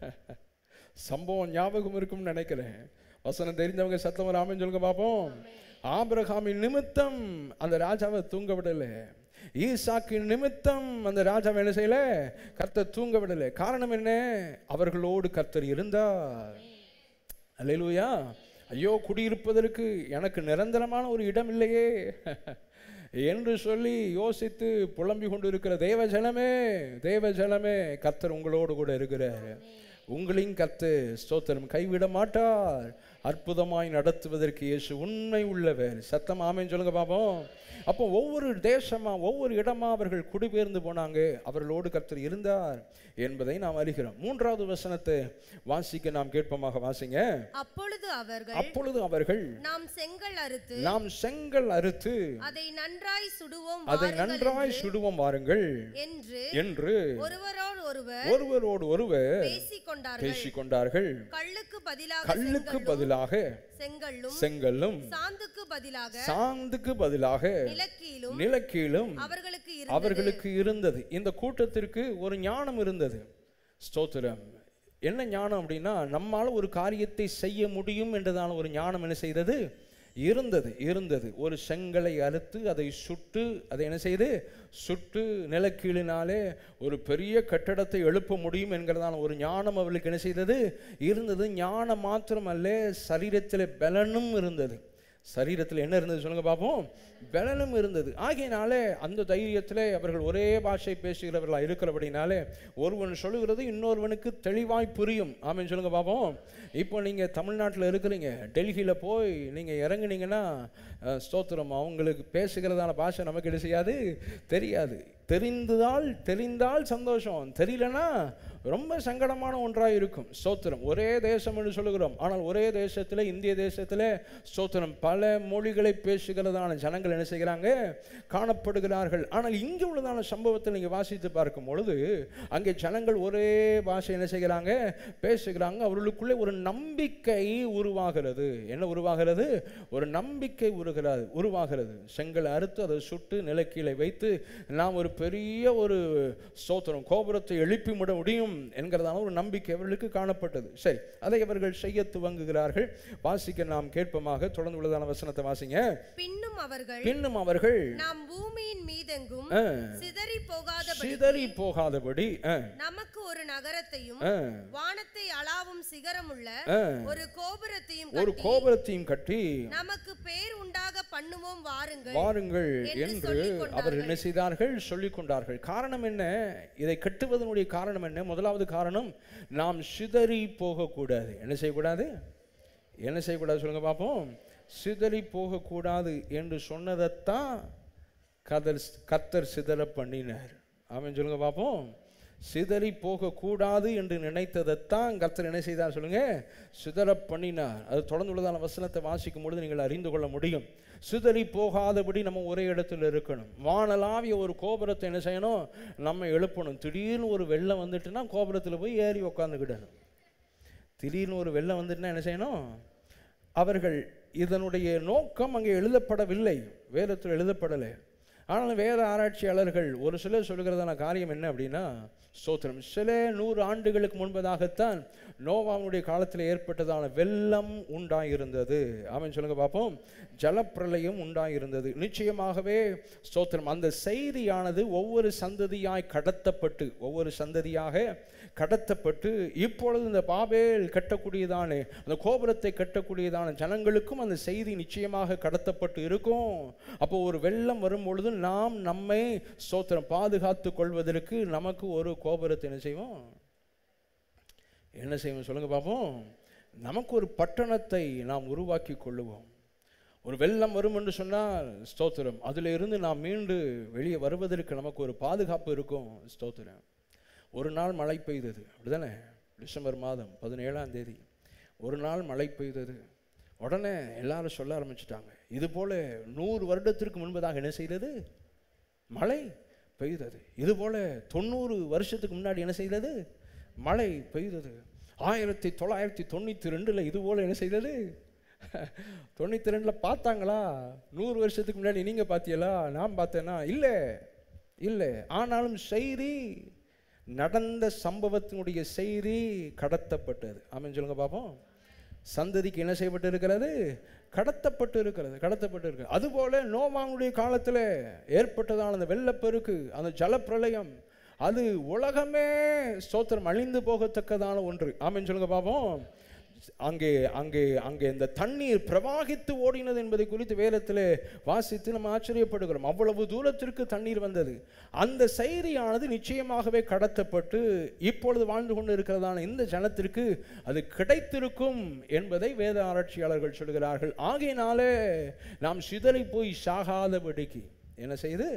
சம்பவம் ஞாபகம் இருக்கும்னு நினைக்கிறேன் வசனம் தெரிஞ்சவங்க சத்தம் ராமன் சொல்லுங்க பார்ப்போம் ஆபிரகாமின் நிமித்தம் அந்த ராஜாவை தூங்க விடலை ஈசாக்கின் நிமித்தம் அந்த ராஜாவை என்ன செய்யல கர்த்தர் தூங்க விடலை காரணம் என்ன அவர்களோடு கர்த்தர் இருந்தார் அல்லேலூயா ஐயோ குடியிருப்பதற்கு எனக்கு நிரந்தரமான ஒரு இடம் இல்லையே என்று சொல்லி யோசித்து புலம்பிக் கொண்டிருக்கிற தேவ ஜனமே தேவ ஜனமே கர்த்தர் உங்களோடு கூட இருக்கிறார் உங்களையும் கத்து ஸ்தோத்திரம் கைவிட மாட்டார் அற்புதமாய் நடத்துவதற்கு இயேசு உண்மை உள்ளவர் சத்தம் ஆமேன்னு சொல்லுங்க பாப்போம் அப்போ ஒவ்வொரு தேசமா ஒவ்வொரு இடமா அவர்கள் குடிபெயர்ந்து போனாங்க அவர்களோடு கர்த்தர் இருந்தார் என்பதை நாம் அறிகிறோம் மூன்றாவது வசனத்தை வாசிக்க நாம் கேட்போமாக வாசிங்க அப்பொழுது அவர்கள் அப்பொழுது அவர்கள் நாம் செங்கல் அறுத்து நாம் செங்கல் அறுத்து அதை நன்றாய் சுடுவோம் அதை வாருங்கள் நன்றாய் சுடுவோம் வாருங்கள் என்று என்று ஒருவரோடு ஒருவர் ஒருவரோடு ஒருவர் பேசிக் கொண்டார்கள் பேசிக் கொண்டார்கள் கல்லுக்கு பதிலாக கல்லுக்கு செங்கல்லும், பதிலாக செங்கல்லும் செங்கல்லும் சாந்துக்கு பதிலாக சாந்துக்கு பதிலாக நிலக்கீலும் நிலக்கீழும் அவர்களுக்கு இருந்தது அவர்களுக்கு இருந்தது இந்த கூட்டத்திற்கு ஒரு ஞானம் இருந்தது ஸ்தோத்திரம் என்ன ஞானம் அப்படின்னா நம்மால ஒரு காரியத்தை செய்ய முடியும் என்றதான ஒரு ஞானம் என்ன செய்தது இருந்தது இருந்தது ஒரு செங்கலை அறுத்து அதை சுட்டு அதை என்ன செய்து சுட்டு நிலக்கீழினாலே ஒரு பெரிய கட்டடத்தை எழுப்ப முடியும் என்கிறதான ஒரு ஞானம் அவர்களுக்கு என்ன செய்தது இருந்தது ஞானம் மாத்திரமல்ல சரீரத்தில் பலனும் இருந்தது சரீரத்தில் என்ன இருந்தது சொல்லுங்க பார்ப்போம் பலனும் இருந்தது ஆகையினாலே அந்த தைரியத்தில் அவர்கள் ஒரே பாஷை பேசுகிறவர்களாக இருக்கிறபடினாலே ஒருவன் சொல்லுகிறது இன்னொருவனுக்கு தெளிவாய் புரியும் ஆமென் சொல்லுங்க பார்ப்போம் இப்போ நீங்கள் தமிழ்நாட்டில் இருக்கிறீங்க டெல்லியில் போய் நீங்கள் இறங்குனீங்கன்னா அஹ், ஸ்தோத்திரம் அவங்களுக்கு பேசுகிறதான பாஷை நமக்கு என்ன செய்யாது தெரியாது தெரிந்தால் தெரிந்தால் சந்தோஷம் தெரியலனா ரொம்ப சங்கடமான ஒன்றாக இருக்கும் ஸ்தோத்திரம் ஒரே தேசம் என்று சொல்லுகிறோம் ஆனால் ஒரே தேசத்தில் இந்திய தேசத்தில் ஸ்தோத்திரம் பல மொழிகளை பேசுகிறதான ஜனங்கள் என்ன செய்கிறாங்க காணப்படுகிறார்கள் ஆனால் இங்கே உள்ளதான சம்பவத்தில் நீங்கள் வாசித்து பார்க்கும் பொழுது அங்கே ஜனங்கள் ஒரே பாஷை என்ன செய்கிறாங்க பேசுகிறாங்க அவர்களுக்குள்ளே ஒரு நம்பிக்கை உருவாகிறது என்ன உருவாகிறது ஒரு நம்பிக்கை உருகிறது உருவாகிறது செங்கல் அறுத்து அதை சுட்டு நிலக்கீழே வைத்து நாம் ஒரு பெரிய ஒரு ஸ்தோத்திரம் கோபுரத்தை எழுப்பி விட முடியும் என்கிறதான ஒரு நம்பிக்கை அவர்களுக்கு காணப்பட்டது சரி அதை அவர்கள் செய்ய துவங்குகிறார்கள் வாசிக்க நாம் கேட்போமாக தொடர்ந்து உள்ளதான வசனத்தை வாசிங்க பின்னும் அவர்கள் பின்னும் அவர்கள் நாம் பூமியின் மீதெங்கும் ஆ, சிதறி போகாதபடி சிதறி போகாதபடி ஆ, நமக்கு ஒரு நகரத்தையும் ஆ, வானத்தை அளாவும் சிகரமுள்ள ஆ, ஒரு கோபுரத்தையும் ஒரு கட்டி கோபுரத்தையும் கட்டி நமக்கு பேர் உண்டாக பண்ணுவோம் வாருங்கள் வாருங்கள் என்று என்று சொல்லிக் கொண்டார்கள். அவர்கள் என்ன செய்தார்கள் சொல்லிக் கொண்டார்கள் காரணம் என்ன இதை கட்டுவதனுடைய காரணம் என்ன முதலாவது காரணம் நாம் சிதறி போகக்கூடாது என்ன செய்யக்கூடாது என்ன செய்யக்கூடாது சொல்லுங்க பார்ப்போம் சிதறி போகக்கூடாது என்று சொன்னதைத்தான் கதர் கத்தர் சிதற பண்ணினார் அவன் சொல்லுங்க பார்ப்போம் சிதறி போகக்கூடாது என்று நினைத்ததைத்தான் கர்த்தர் என்ன செய்தார் சொல்லுங்க சிதற பண்ணினார் அது தொடர்ந்து உள்ளதான வசனத்தை வாசிக்கும் பொழுது நீங்கள் அறிந்து கொள்ள முடியும் சிதறி போகாதபடி நம்ம ஒரே இடத்துல இருக்கணும் வானலாவிய ஒரு கோபுரத்தை என்ன செய்யணும் நம்ம எழுப்பணும் திடீர்னு ஒரு வெள்ளம் வந்துட்டுன்னா கோபுரத்தில் போய் ஏறி உக்காந்துக்கிடணும் திடீர்னு ஒரு வெள்ளம் வந்துட்டுனா என்ன செய்யணும் அவர்கள் இதனுடைய நோக்கம் அங்கே எழுதப்படவில்லை வேதத்தில் எழுதப்படலை ஆனாலும் வேத ஆராய்ச்சியாளர்கள் ஒரு சிலர் சொல்கிறதான காரியம் என்ன அப்படின்னா ஸ்தோத்திரம் சில நூறு ஆண்டுகளுக்கு முன்பதாகத்தான் நோவாவுடைய காலத்தில் ஏற்பட்டதான வெள்ளம் உண்டாயிருந்தது அவன் சொல்லுங்க பார்ப்போம் ஜலப்பிரளயம் உண்டாயிருந்தது நிச்சயமாகவே ஸ்தோத்திரம் அந்த செய்தியானது ஒவ்வொரு சந்ததியாய் கடத்தப்பட்டு ஒவ்வொரு சந்ததியாக கடத்தப்பட்டு இப்பொழுது இந்த பாபேல் கட்டக்கூடியதான அந்த கோபுரத்தை கட்டக்கூடியதான ஜனங்களுக்கும் அந்த செய்தி நிச்சயமாக கடத்தப்பட்டு இருக்கும் அப்போ ஒரு வெள்ளம் வரும் பொழுது நாம் நம்மை ஸ்தோத்திரம் பாதுகாத்து கொள்வதற்கு நமக்கு ஒரு கோபுரத்தை என்ன செய்வோம் என்ன செய்வோம் சொல்லுங்க பார்ப்போம் நமக்கு ஒரு பட்டணத்தை நாம் உருவாக்கி கொள்ளுவோம் ஒரு வெள்ளம் வரும் என்று சொன்னால் ஸ்தோத்திரம் அதில் இருந்து நாம் மீண்டு வெளியே வருவதற்கு நமக்கு ஒரு பாதுகாப்பு இருக்கும் ஸ்தோத்திரம் ஒரு நாள் மழை பெய்தது அப்படிதானே டிசம்பர் மாதம் பதினேழாம் தேதி ஒரு நாள் மழை பெய்தது உடனே எல்லாரும் சொல்ல ஆரம்பிச்சிட்டாங்க இது போல நூறு வருடத்திற்கு முன்பதாக என்ன செய்தது மழை பெய்தது இது போல தொண்ணூறு வருஷத்துக்கு முன்னாடி என்ன செய்தது மழை பெய்தது ஆயிரத்தி தொள்ளாயிரத்தி தொண்ணூற்றி ரெண்டில் இது போல என்ன செய்தது தொண்ணூற்றி ரெண்டில் பார்த்தாங்களா நூறு வருஷத்துக்கு முன்னாடி நீங்கள் பார்த்தீங்களா நான் பார்த்தேனா இல்லை இல்லை ஆனாலும் செய்தி நடந்த சம்பவத்தினுடைய செய்தி கடத்தப்பட்டது ஆமென் சொல்லுங்க பார்ப்போம் சந்ததிக்கு என்ன செய்யப்பட்டு இருக்கிறது கடத்தப்பட்டு இருக்கிறது கடத்தப்பட்டு இருக்கிறது அதுபோல நோவாங்குடைய காலத்தில் ஏற்பட்டதான அந்த வெள்ளப்பெருக்கு அந்த ஜலப்பிரளயம் அது உலகமே ஸ்தோத்திரம் அழிந்து போகத்தக்கதான ஒன்று ஆமென் சொல்லுங்க பார்ப்போம் அங்கே அங்கே அங்கே இந்த தண்ணீர் பிரவாகித்து ஓடினது என்பதை குறித்து வேதத்தில் வாசித்து நம்ம ஆச்சரியப்படுகிறோம் அவ்வளவு தூரத்திற்கு தண்ணீர் வந்தது அந்த செய்தியானது நிச்சயமாகவே கடத்தப்பட்டு இப்பொழுது வாழ்ந்து கொண்டு இருக்கிறதான இந்த ஜனத்திற்கு அது கிடைத்திருக்கும் என்பதை வேத ஆராய்ச்சியாளர்கள் சொல்கிறார்கள் ஆகையினாலே நாம் சிதறி போய் சாகாதபடிக்கு என்ன செய்து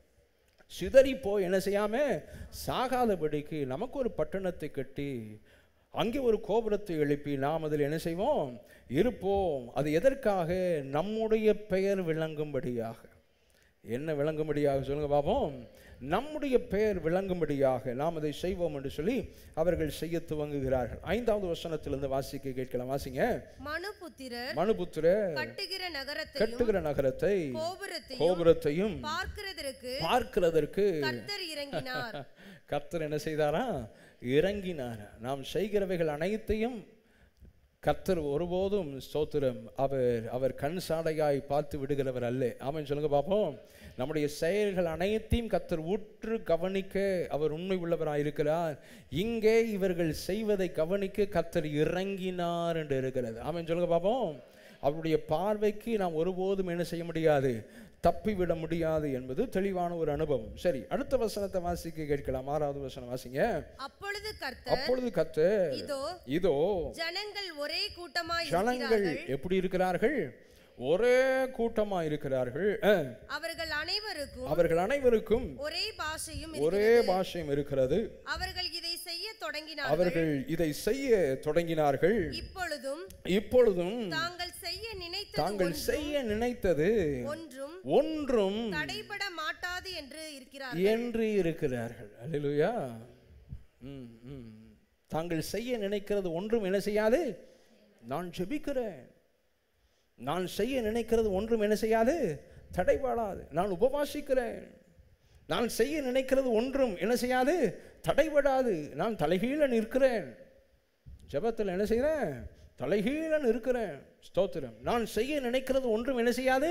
சிதறி போய் என்ன செய்யாம சாகாதபடிக்கு நமக்கு ஒரு பட்டணத்தை கட்டி அங்கே ஒரு கோபுரத்தை எழுப்பி நாம் அதில் என்ன செய்வோம் இருப்போம் அது எதற்காக நம்முடைய பெயர் விளங்கும்படியாக என்ன விளங்கும்படியாக சொல்லுங்க பார்ப்போம் நம்முடைய பெயர் விளங்கும்படியாக நாம் அதை செய்வோம் என்று சொல்லி அவர்கள் செய்ய துவங்குகிறார்கள் ஐந்தாவது வசனத்திலிருந்து வாசிக்க கேட்கலாம் வாசிங்க மனுபுத்திரர் மனுபுத்திர கட்டுகிற நகரத்தையும் கட்டுகிற நகரத்தை கோபுரத்தையும் கோபுரத்தையும் பார்க்கிறதற்கு பார்க்கிறதற்கு கர்த்தர் இறங்கினார் கர்த்தர் என்ன செய்தாரா இறங்கினார் நாம் செய்கிறவைகள் அனைத்தையும் கர்த்தர் ஒருபோதும் ஸ்தோத்திரம் அவர் அவர் கண் சாடையாய் பார்த்து விடுகிறவர் அல்ல ஆமென் சொல்லுங்க பார்ப்போம் நம்முடைய செயல்கள் அனைத்தையும் கர்த்தர் உற்று கவனிக்க அவர் உண்மை உள்ளவராய் இருக்கிறார் இங்கே இவர்கள் செய்வதை கவனிக்க கர்த்தர் இறங்கினார் என்று இருக்கிறது ஆமென் சொல்லுங்க பார்ப்போம் அவருடைய பார்வைக்கு நாம் ஒருபோதும் என்ன செய்ய முடியாது தப்பிவிட முடியாது என்பது தெளிவான ஒரு அனுபவம் சரி அடுத்த வசனத்தை வாசிக்க கேட்கலாம் ஆறாவது வசனம் வாசிங்க அப்பொழுது கர்த்தர் அப்பொழுது கத்து இதோ இதோ ஜனங்கள் ஒரே கூட்டமாய் ஜனங்கள் இருக்கிறார்கள் எப்படி இருக்கிறார்கள் ஒரே கூட்டமா இருக்கிறார்கள் அஹ், அவர்கள் அனைவருக்கும் அவர்கள் அனைவருக்கும் ஒரே பாஷையும் ஒரே இருக்கிறது. பாஷையும் இருக்கிறது அவர்கள் இதை செய்ய தொடங்கினார்கள் அவர்கள் இதை செய்ய தொடங்கினார்கள் இப்பொழுதும் இப்பொழுதும் தாங்கள் செய்ய நினைத்தது தாங்கள் ஒன்றும் செய்ய நினைத்தது ஒன்றும் ஒன்றும் தடைபட மாட்டாது என்று இருக்கிறார் என்று இருக்கிறார்கள் அல்லேலூயா ம், ம். தாங்கள் செய்ய நினைக்கிறது ஒன்றும் என்ன செய்யாது நான் ஜெபிக்கிறேன் நான் செய்ய நினைக்கிறது ஒன்றும் என்ன செய்யாது தடைபடாது நான் உபவாசிக்கிறேன் நான் செய்ய நினைக்கிறது ஒன்றும் என்ன செய்யாது தடைபடாது நான் தலைகீழ நிற்கிறேன் ஜெபத்தில் என்ன செய்கிறேன் தலைகீழ நிற்கிறேன் ஸ்தோத்திரம் நான் செய்ய நினைக்கிறது ஒன்றும் என்ன செய்யாது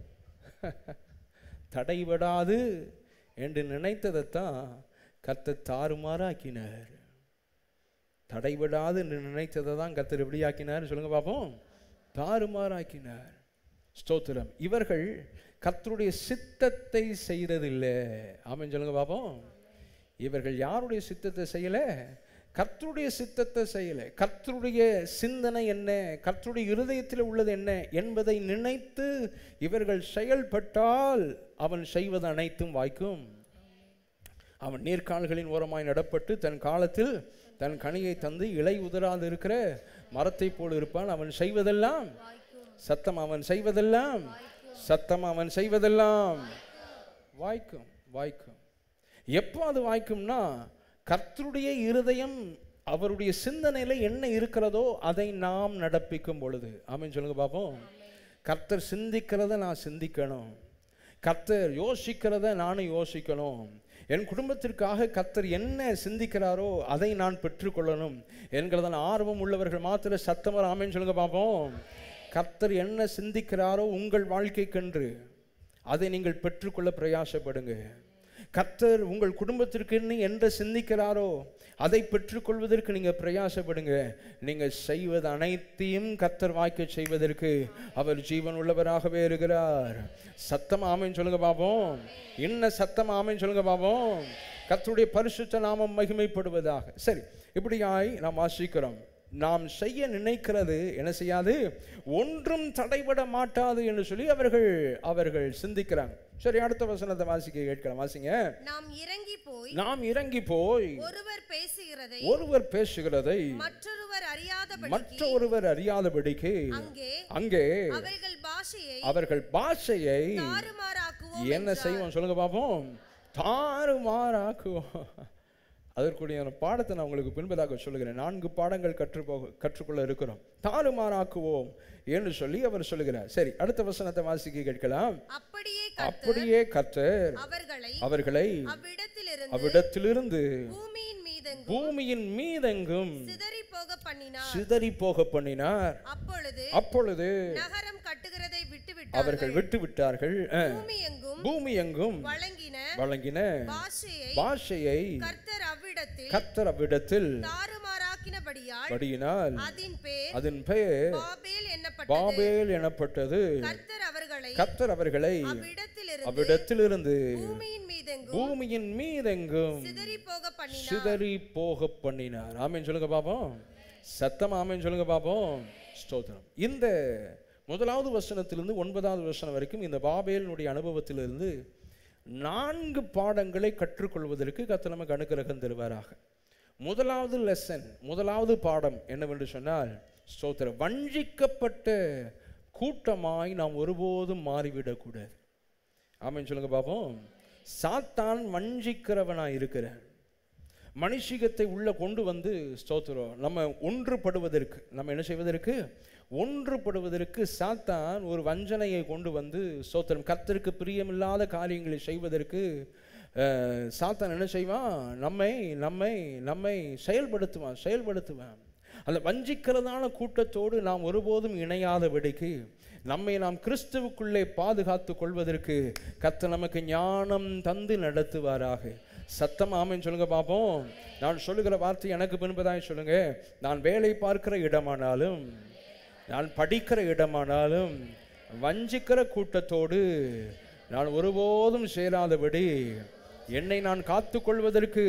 தடைபடாது என்று நினைத்ததைத்தான் கர்த்தர் தாறுமாறாக்கினார் தடைபடாது என்று நினைத்ததை தான் கர்த்தர் எப்படி ஆக்கினார் சொல்லுங்க பார்ப்போம் தாறுமாறாக்கினார் ஸ்தோத்திரம் இவர்கள் கர்த்தருடைய சித்தத்தை செய்ததில்லை ஆமென் சொல்லுங்க பார்ப்போம் இவர்கள் யாருடைய சித்தத்தை செய்யல கர்த்தருடைய சித்தத்தை செய்யல கர்த்தருடைய சிந்தனை என்ன கர்த்தருடைய இருதயத்தில் உள்ளது என்ன என்பதை நினைத்து இவர்கள் செயல்பட்டால் அவன் செய்வது அனைத்தும் வாய்க்கும் அவன் நீர்க்கால்களின் ஓரமாய் நடப்பட்டு தன் காலத்தில் தன் கனியை தந்து இலை உதராது இருக்கிற மரத்தைப் போல் இருப்பான் அவன் செய்வதெல்லாம் சத்தம் அவன் செய்வதெல்லாம் சத்தம் அவன் செய்வதெல்லாம் வாய்க்கும் வாய்க்கும் எப்போ அது வாய்க்கும்னா கர்த்தருடைய இருதயம் அவருடைய சிந்தனையில என்ன இருக்கிறதோ அதை நாம் நடப்பிக்கும் பொழுது ஆமென் சொல்லுங்க பார்ப்போம் கர்த்தர் சிந்திக்கிறத நான் சிந்திக்கணும் கர்த்தர் யோசிக்கிறத நானும் யோசிக்கணும் என் குடும்பத்திற்காக கர்த்தர் என்ன சிந்திக்கிறாரோ அதை நான் பெற்றுக்கொள்ளணும் என்கிறதான ஆர்வம் உள்ளவர்கள் மாத்திர சத்தமர் ஆமென் சொல்லுங்க பார்ப்போம் கர்த்தர் என்ன சிந்திக்கிறாரோ உங்கள் வாழ்க்கைக்கென்று அதை நீங்கள் பெற்றுக்கொள்ள பிரயாசப்படுங்க கர்த்தர் உங்கள் குடும்பத்திற்கு என்ன சிந்திக்கிறாரோ அதை பெற்றுக்கொள்வதற்கு நீங்க பிரயாசப்படுங்க நீங்க செய்வது அனைத்தையும் கர்த்தர் வாய்க்க செய்வதற்கு அவர் ஜீவன் உள்ளவராகவே இருக்கிறார் சத்தம் ஆமைன்னு சொல்லுங்க பாப்போம் என்ன சத்தம் ஆமைன்னு சொல்லுங்க பாப்போம் கர்த்தருடைய பரிசுத்த நாமம் மகிமைப்படுவதாக சரி இப்படியாய் நாம் வாசிக்கிறோம் நாம் செய்ய நினைக்கிறது என்ன செய்யாது ஒன்றும் தடைபட மாட்டாது என்று சொல்லி அவர்கள் அவர்கள் சிந்திக்கிறாங்க சரி அடுத்த வசனத்தை வாசிக்க கேட்கலாம் வாசிங்க நாம் இறங்கி போய் நாம் இறங்கி போய் ஒருவர் பேசுகிறதை ஒருவர் பேசுகிறதை மற்றொருவர் அறியாதபடி மற்ற ஒருவர் அறியாதபடிக்கு அங்கே அங்கே அவர்கள் பாஷையை அவர்கள் பாஷையை தாறுமாறாக்குவோம் என்ன செய்வோம் சொல்லுங்க பார்ப்போம் தாறுமாறாக்குவோம் அதற்குரிய ஒரு பாடத்தை நான் உங்களுக்கு பின்பதாக சொல்லுகிறேன் நான்கு பாடங்கள் கற்றுப்போக கற்றுக்கொள்ள இருக்கிறோம் தாறுமாறாக்குவோம் என்று சொல்லி அவர் சொல்லுகிறார் சரி அடுத்த வசனத்தை வாசிக்க கேட்கலாம் அப்படியே கர்த்தர் அப்படியே கர்த்தர் அவர்களை அவர்களை அவ்விடத்திலிருந்து அவ்விடத்திலிருந்து பூமியின் மீதெங்கும் பூமியின் மீதெங்கும் சிதறி போக பண்ணினார் சிதறி போக பண்ணினார் அப்பொழுது அப்பொழுது நகரம் கட்டுகிறதை விட்டுவிட்டார்கள் அவர்கள் விட்டு விட்டார்கள் அஹ், பூமி எங்கும் பூமி எங்கும் வழங்கின வழங்கின பாஷையை பாஷையை கர்த்தர் அவ்விடத்தில் கர்த்தர் அவ்விடத்தில் தாறுமாறாக்கினபடியால் படியினால் அதன் பேர் அதன் பெயர் பாபேல் என்னப்பட்டது பாபேல் எனப்பட்டது கர்த்தர் அவர்களை கர்த்தர் அவர்களை அவ்விடத்திலிருந்து அவ்விடத்திலிருந்து பூமியின் மீதெங்கும் பூமியின் மீதெங்கும் சிதறி போக பண்ணினார் சிதறி போக பண்ணினார் ஆமென் சொல்லுங்க பாப்போம் சத்தம் ஆமென் சொல்லுங்க பாப்போம் ஸ்தோத்திரம் இந்த முதலாவது வசனத்திலிருந்து ஒன்பதாவது வசனம் வரைக்கும் இந்த பாபேலினுடைய அனுபவத்திலிருந்து நான்கு பாடங்களை கற்றுக்கொள்வதற்கு கர்த்தர் நமக்கு அனுக்கிரகம் தருவாராக முதலாவது லெசன் முதலாவது பாடம் என்னவென்று சொன்னால் ஸ்தோத்திரம் வஞ்சிக்கப்பட்ட கூட்டமாய் நாம் ஒருபோதும் மாறிவிடக்கூடாது ஆமென் சொல்லுங்க பாப்போம் சாத்தான் வஞ்சிக்கிறவனாய் இருக்கிறான் மனுஷிகத்தை உள்ள கொண்டு வந்து ஸ்தோத்திரம் நம்ம ஒன்றுபடுவதற்கு நம்ம என்ன செய்வதற்கு ஒன்றுபடுவதற்கு சாத்தான் ஒரு வஞ்சனையை கொண்டு வந்து ஸ்தோத்திரம் கர்த்தருக்கு பிரியமில்லாத காரியங்களை செய்வதற்கு அஹ், சாத்தான் என்ன செய்வான் நம்மை நம்மை நம்மை செயல்படுத்துவான் செயல்படுத்துவான் அந்த வஞ்சிக்கிறதான கூட்டத்தோடு நாம் ஒருபோதும் இணையாதபடிக்கு நம்மை நாம் கிறிஸ்துவுக்குள்ளே பாதுகாத்து கொள்வதற்கு கர்த்தர் நமக்கு ஞானம் தந்து நடத்துவாராக சத்தம் ஆமென் சொல்லுங்க பார்ப்போம் நான் சொல்லுகிற வார்த்தை எனக்கு பின்பதாய் சொல்லுங்க நான் வேலை பார்க்கிற இடமானாலும் நான் படிக்கிற இடமானாலும் வஞ்சிக்கிற கூட்டத்தோடு நான் ஒருபோதும் சேராதபடி என்னை நான் காத்துக்கொள்வதற்கு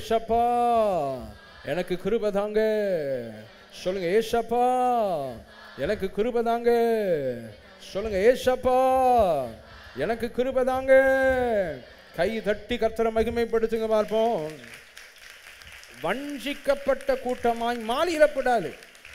ஏசப்பா எனக்கு கிருபை தாங்க சொல்லுங்க ஏசப்பா எனக்கு கிருபை தாங்க சொல்லுங்க ஏசப்பா எனக்கு கிருபை தாங்க கை தட்டி கர்த்தரை மகிமைப்படுத்துங்க பார்ப்போம் வஞ்சிக்கப்பட்ட கூட்டமாய் மாறிடப்படாது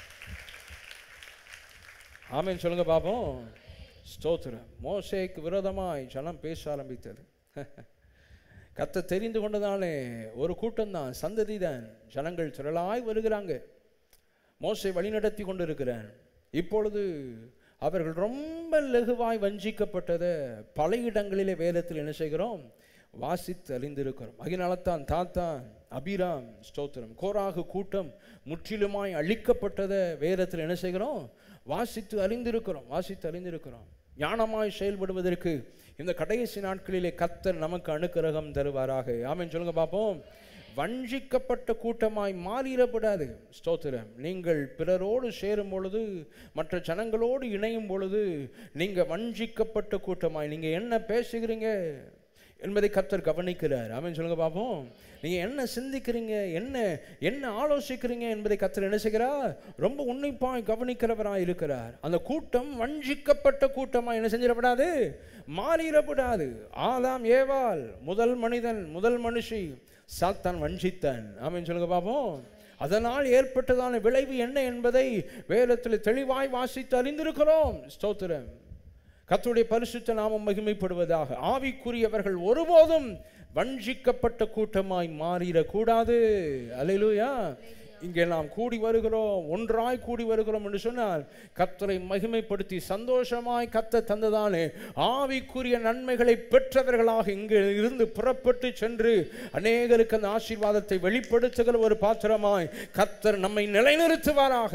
ஆமென் சொல்லுங்க பாப்போம் ஸ்தோத்திரம் மோசேக்கு விரோதமாய் ஜனம் பேச ஆரம்பித்தது கத்த தெரிந்து கொண்டதாலே ஒரு கூட்டம் தான் சந்ததி தான் ஜனங்கள் திரளாய் வருகிறாங்க மோசை வழிநடத்தி கொண்டிருக்கிறான் இப்பொழுது அவர்கள் ரொம்ப லகுவாய் வஞ்சிக்கப்பட்டதை பல இடங்களிலே வேதத்தில் என்ன செய்கிறோம் வாசித்து அறிந்திருக்கிறோம் அதனால்தான் தாத்தான் அபிராம் ஸ்தோத்திரம் கோராகு கூட்டம் முற்றிலுமாய் அழிக்கப்பட்டதை வேதத்தில் என்ன செய்கிறோம் வாசித்து அறிந்திருக்கிறோம் வாசித்து அறிந்திருக்கிறோம் ஞானமாய் செயல்படுவதற்கு இந்த கடைசி நாட்களிலே கத்தர் நமக்கு அனுக்கிரகம் தருவாராக ஆமென் சொல்லுங்க பார்ப்போம் வஞ்சிக்கப்பட்ட கூட்டமாய் மாறிடப்படாது ஸ்தோத்திரம் நீங்கள் பிறரோடு சேரும் பொழுது மற்ற ஜனங்களோடு இணையும் பொழுது நீங்கள் வஞ்சிக்கப்பட்ட கூட்டமாய் நீங்கள் என்ன பேசுகிறீங்க என்பதை கத்தர் கவனிக்கிறார் ஆமென் சொல்லுங்க பார்ப்போம் நீங்க என்ன சிந்திக்கிறீங்க என்ன என்ன ஆலோசிக்கிறீங்க என்பதை கத்தர் என்ன செய்கிறார் ரொம்ப உன்னிப்பாய் கவனிக்கிறவராய் இருக்கிறார் அந்த கூட்டம் வஞ்சிக்கப்பட்ட கூட்டமா என்ன செஞ்சிடப்படாது மாறிடப்படாது ஆதாம் ஏவாள் முதல் மனிதன் முதல் மனுஷி சாத்தான் வஞ்சித்தான் ஆமென் சொல்லுங்க பார்ப்போம் அதனால் ஏற்பட்டதான விளைவு என்ன என்பதை வேதத்தில் தெளிவாய் வாசித்து அறிந்திருக்கிறோம் ஸ்தோத்திரம் கர்த்தருடைய பரிசுத்த நாமம் மகிமைப்படுவதாக ஆவிக்குரியவர்கள் ஒருபோதும் வஞ்சிக்கப்பட்ட கூட்டமாய் மாறிடக்கூடாது அல்லேலூயா இங்கே நாம் கூடி வருகிறோம் ஒன்றாய் கூடி வருகிறோம் என்று சொன்னால் கர்த்தரை மகிமைப்படுத்தி சந்தோஷமாய் கத்த தந்ததானே ஆவிக்குரிய நன்மைகளை பெற்றவர்களாக இங்கு இருந்து புறப்பட்டு சென்று அநேகருக்கு அந்த ஆசீர்வாதத்தை வெளிப்படுத்துகிற ஒரு பாத்திரமாய் கர்த்தர் நம்மை நிலைநிறுத்துவாராக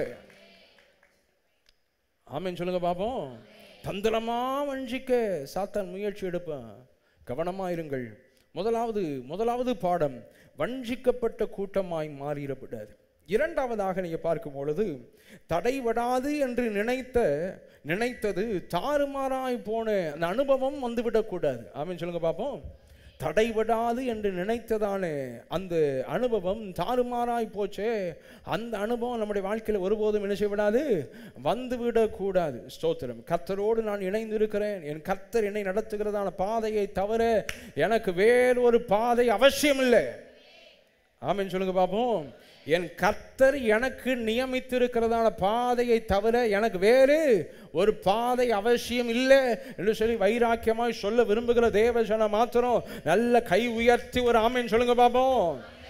ஆமென் சொல்லுங்க பாப்போம் தந்திரமா வஞ்சிக்க சாத்தான் முயற்சி எடுப்பான் கவனமா இருங்கள் முதலாவது முதலாவது பாடம் வஞ்சிக்கப்பட்ட கூட்டமாய் மாறிடப்படாது இரண்டாவதாக நீங்க பார்க்கும் பொழுது தடைபடாது என்று நினைத்த நினைத்தது தாறுமாறாய் போன அந்த அனுபவம் வந்துவிடக்கூடாது ஆமென் சொல்லுங்க பார்ப்போம் தடைபடாது என்று நினைத்ததானே அந்த அனுபவம் தாறுமாறாய் போச்சே அந்த அனுபவம் நம்முடைய வாழ்க்கையில் ஒருபோதும் என்ன செய்யப்படாது வந்துவிடக்கூடாது ஸ்தோத்திரம் கர்த்தரோடு நான் இணைந்திருக்கிறேன் என் கர்த்தர் என்னை நடத்துகிறதான பாதையை தவிர எனக்கு வேறொரு பாதை அவசியம் இல்லை ஆமென் சொல்லுங்க பார்ப்போம் என் கர்த்தர் எனக்கு நியமித்திருக்கிறதான பாதையை தவிர எனக்கு வேறு ஒரு பாதை அவசியம் இல்லை என்று சொல்லி வைராக்கியமாய் சொல்ல விரும்புகிற தேவஜன மாத்திரம் நல்ல கை உயர்த்தி ஒரு ஆமென் சொல்லுங்க பார்ப்போம்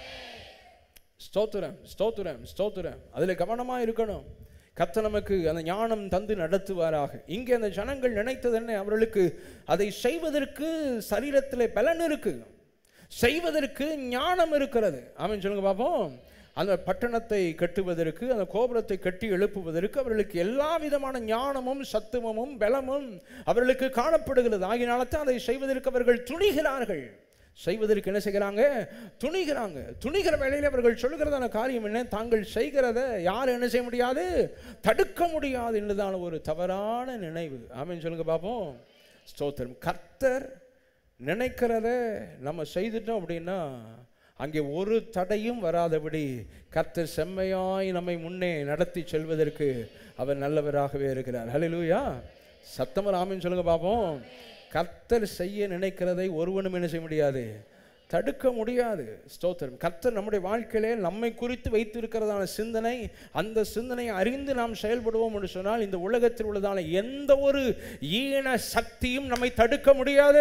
ஸ்தோத்திரம் ஸ்தோத்திரம் ஸ்தோத்திரம் அதில் கவனமாக இருக்கணும் கத்த நமக்கு அந்த ஞானம் தந்து நடத்துவாராக இங்கே அந்த ஜனங்கள் நினைத்தது என்ன அவர்களுக்கு அதை செய்வதற்கு சரீரத்தில் பலன் இருக்கு செய்வதற்கு ஞானம் இருக்கிறது ஆமென் சொல்லுங்க பார்ப்போம் அந்த பட்டணத்தை கட்டுவதற்கு அந்த கோபுரத்தை கட்டி எழுப்புவதற்கு அவர்களுக்கு எல்லா விதமான ஞானமும் சத்துவமும் பலமும் அவர்களுக்கு காணப்படுகிறது ஆகினால தான் அதை செய்வதற்கு அவர்கள் துணிகிறார்கள் செய்வதற்கு என்ன செய்கிறாங்க துணிகிறாங்க துணிகிற வேளையில் அவர்கள் சொல்லுகிறதான காரியம் என்ன தாங்கள் செய்கிறத யார் என்ன செய்ய முடியாது தடுக்க முடியாது என்றுதான ஒரு தவறான நினைவு ஆமென் சொல்லுங்க பார்ப்போம் ஸ்தோத்திரம் கர்த்தர் நினைக்கிறத நம்ம செய்துட்டோம் அப்படின்னா அங்கே ஒரு தடையும் வராதபடி கர்த்தர் செம்மையாய் நம்மை முன்னே நடத்தி செல்வதற்கு அவர் நல்லவராகவே இருக்கிறார் ஹalleluya சத்தமர் ஆமென் சொல்லுங்க பார்ப்போம் கர்த்தர் செய்ய நினைக்கிறதை ஒருவனும் என்ன செய்ய முடியாது தடுக்க முடியாது ஸ்தோத்திரம் கர்த்தர் நம்முடைய வாழ்க்கையிலே நம்மை குறித்து வைத்திருக்கிறதான சிந்தனை அந்த சிந்தனையை அறிந்து நாம் செயல்படுவோம் என்று சொன்னால் இந்த உலகத்தில் உள்ளதான எந்த ஒரு ஈன சக்தியும் நம்மை தடுக்க முடியாது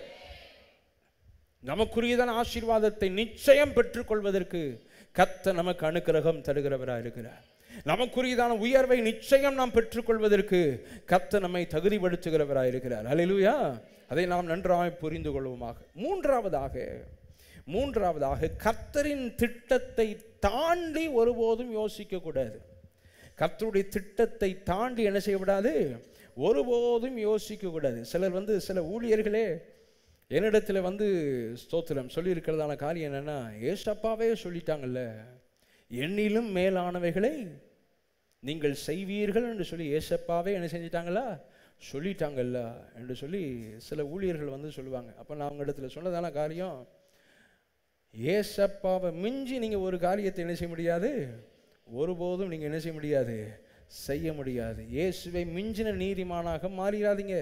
நமக்குரியதான ஆசீர்வாதத்தை நிச்சயம் பெற்றுக்கொள்வதற்கு கத்த நமக்கு அனுக்கிரகம் தருகிறவராக இருக்கிறார் நமக்குரியதான உயர்வை நிச்சயம் நாம் பெற்றுக்கொள்வதற்கு கத்த நம்மை தகுதிப்படுத்துகிறவராக இருக்கிறார் அல்லேலூயா அதை நாம் நன்றாக புரிந்து கொள்வோமாக மூன்றாவதாக மூன்றாவதாக கர்த்தரின் திட்டத்தை தாண்டி ஒருபோதும் யோசிக்க கூடாது கர்த்தருடைய திட்டத்தை தாண்டி என்ன செய்யக்கூடாது ஒருபோதும் யோசிக்க கூடாது சிலர் வந்து சில ஊழியர்களே என்னிடத்தில் வந்து ஸ்தோத்திரம் சொல்லியிருக்கிறதான காரியம் என்னன்னா ஏசப்பாவே சொல்லிட்டாங்கல்ல என்னிலும் மேலானவைகளை நீங்கள் செய்வீர்கள் என்று சொல்லி ஏசப்பாவே என்ன செஞ்சிட்டாங்களா சொல்லிட்டாங்கல்ல என்று சொல்லி சில ஊழியர்கள் வந்து சொல்லுவாங்க அப்போ நான் அவங்க இடத்துல சொன்னதான காரியம் ஏசப்பாவை மிஞ்சி நீங்கள் ஒரு காரியத்தை என்ன செய்ய முடியாது ஒருபோதும் நீங்கள் என்ன செய்ய முடியாது செய்ய முடியாது இயேசுவை மிஞ்சின நீதிமானாக மாறிடாதீங்க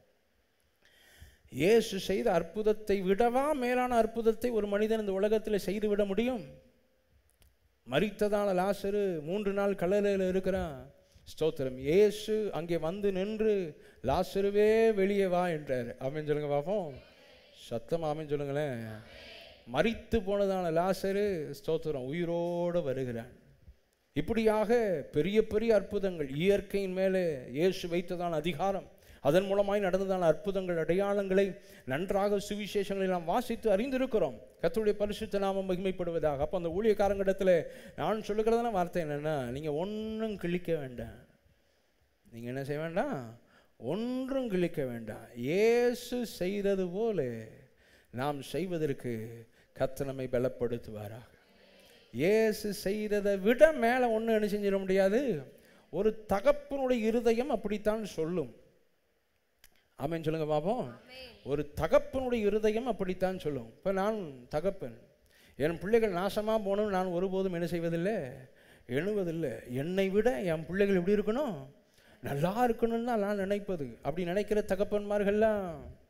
இயேசு செய்த அற்புதத்தை விடவா மேலான அற்புதத்தை ஒரு மனிதன் இந்த உலகத்தில் செய்துவிட முடியும் மரித்ததான லாசரு மூன்று நாள் கல்லறையில் இருக்கிறான் ஸ்தோத்திரம் இயேசு அங்கே வந்து நின்று லாசருவே வெளியே வா என்றார் ஆமென் சொல்லுங்க பார்ப்போம் சத்தம் ஆமென் சொல்லுங்களேன் மரித்து போனதான லாசரு ஸ்தோத்திரம் உயிரோடு வருகிறான் இப்படியாக பெரிய பெரிய அற்புதங்கள் இயற்கையின் மேலே இயேசு வைத்ததான அதிகாரம் அதன் மூலமாய் நடந்ததான அற்புதங்கள் அடையாளங்களை நன்றாக சுவிசேஷங்களை நாம் வாசித்து அறிந்திருக்கிறோம் கர்த்தருடைய பரிசுத்த நாமம் மகிமைப்படுவதாக அப்போ அந்த ஊழியக்காரங்களிடத்தில் நான் சொல்லுகிறதான வார்த்தை என்னென்னா நீங்கள் ஒன்றும் கிழிக்க வேண்டாம் நீங்கள் என்ன செய்ய வேண்டாம் ஒன்றும் கிழிக்க வேண்டாம் இயேசு செய்தது போல நாம் செய்வதற்கு கர்த்தர் நம்மை பலப்படுத்துவாராக இயேசு செய்ததை விட மேலே ஒன்றும் என்ன செஞ்சிட முடியாது ஒரு தகப்பனுடைய இருதயம் அப்படித்தான் சொல்லும் ஆமென் சொல்லுங்க பாப்போம் ஒரு தகப்பனுடைய இருதயம் அப்படித்தான் சொல்லும் இப்போ நான் தகப்பன் என் பிள்ளைகள் நாசமாக போகணும்னு நான் ஒருபோதும் என்ன செய்வதில்லை எண்ணுவதில்லை என்னை விட என் பிள்ளைகள் எப்படி இருக்கணும் நல்லா இருக்கணும்னு தான் நான் நினைப்பது அப்படி நினைக்கிற தகப்பன்மார்கள்லாம்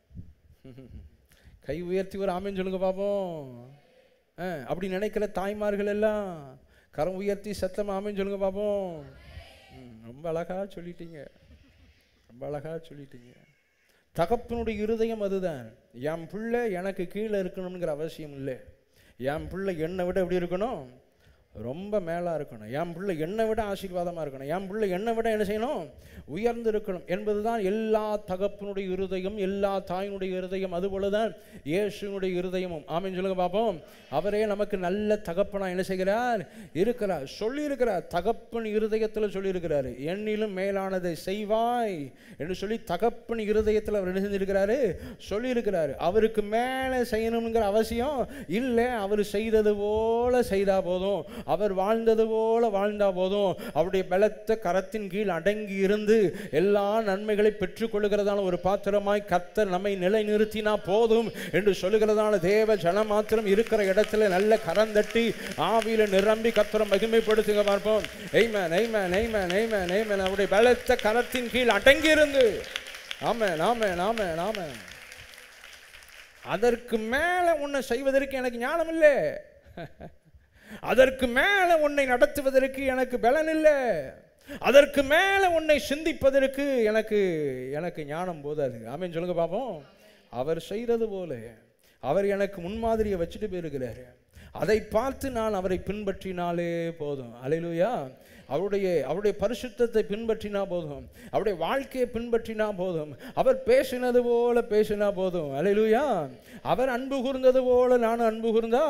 கை உயர்த்தி ஒரு ஆமென் சொல்லுங்க பாப்போம் ஆ, அப்படி நினைக்கிற தாய்மார்கள் எல்லாம் கரம் உயர்த்தி சத்தம் ஆமென் சொல்லுங்க பாப்போம் ம், ரொம்ப அழகா சொல்லிட்டீங்க ரொம்ப அழகா சொல்லிட்டீங்க தகப்பனுடைய இருதயம் அதுதான் என் பிள்ளை எனக்கு கீழே இருக்கணுங்கிற அவசியம் இல்லை என் பிள்ளை என்னை விட எப்படி இருக்கணும் ரொம்ப மேலாக இருக்கணும் என் பிள்ளை என்னை விட ஆசீர்வாதமாக இருக்கணும் என் பிள்ளை என்னை விட என்ன செய்யணும் உயர்ந்து இருக்கணும் என்பதுதான் எல்லா தகப்பனுடைய இருதயம் எல்லா தாயினுடைய இருதயம் அதுபோல தான் இயேசுனுடைய இருதயமும் ஆமென் சொல்லுங்க பார்ப்போம் அவரே நமக்கு நல்ல தகப்பனா என்ன செய்கிறார் இருக்கிறார் சொல்லியிருக்கிறார் தகப்பன் இருதயத்தில் சொல்லியிருக்கிறாரு என்னிலும் மேலானதை செய்வாய் என்று சொல்லி தகப்பன் இருதயத்தில் அவர் என்ன செஞ்சிருக்கிறாரு சொல்லியிருக்கிறாரு அவருக்கு மேலே செய்யணுங்கிற அவசியம் இல்லை அவர் செய்தது போல செய்தா போதும் அவர் வாழ்ந்தது போல வாழ்ந்தா போதும் அவருடைய பலத்த கரத்தின் கீழ் அடங்கி இருந்து எல்லா நன்மைகளை பெற்றுக்கொள்கிறதான ஒரு பாத்திரமாய் கர்த்தர் நம்மை நிலைநிறுத்தினா போதும் என்று சொல்லுகிறதான தேவ ஜனம் மாத்திரம் இருக்கிற இடத்துல நல்ல கரந்தட்டி ஆவியில நிரம்பி கர்த்தரை மகிமைப்படுத்துங்க பார்ப்போம் amen amen amen amen amen அவருடைய பலத்த கரத்தின் கீழ் அடங்கி இருந்து ஆமென் ஆமென் ஆமென் ஆமென் அதற்கு மேலே உன்னை செய்வதற்கு எனக்கு ஞானம் இல்லை அதற்கு மேலே உன்னை நடத்துவதற்கு எனக்கு பலன் இல்லை அதற்கு மேலே உன்னை சிந்திப்பதற்கு எனக்கு எனக்கு ஞானம் போதாது ஆமென் சொல்லுங்க பாப்போம் அவர் செய்தது போல அவர் எனக்கு முன்மாதிரியை வச்சுட்டு போயிருக்கிறாரு அதை பார்த்து நான் அவரை பின்பற்றினாலே போதும் அலையிலுயா அவருடைய அவருடைய பரிசுத்தத்தை பின்பற்றினா போதும் அவருடைய வாழ்க்கையை பின்பற்றினா போதும் அவர் பேசினது போல பேசினா போதும் அலையிலுயா அவர் அன்பு கூர்ந்தது போல நான் அன்பு கூர்ந்தா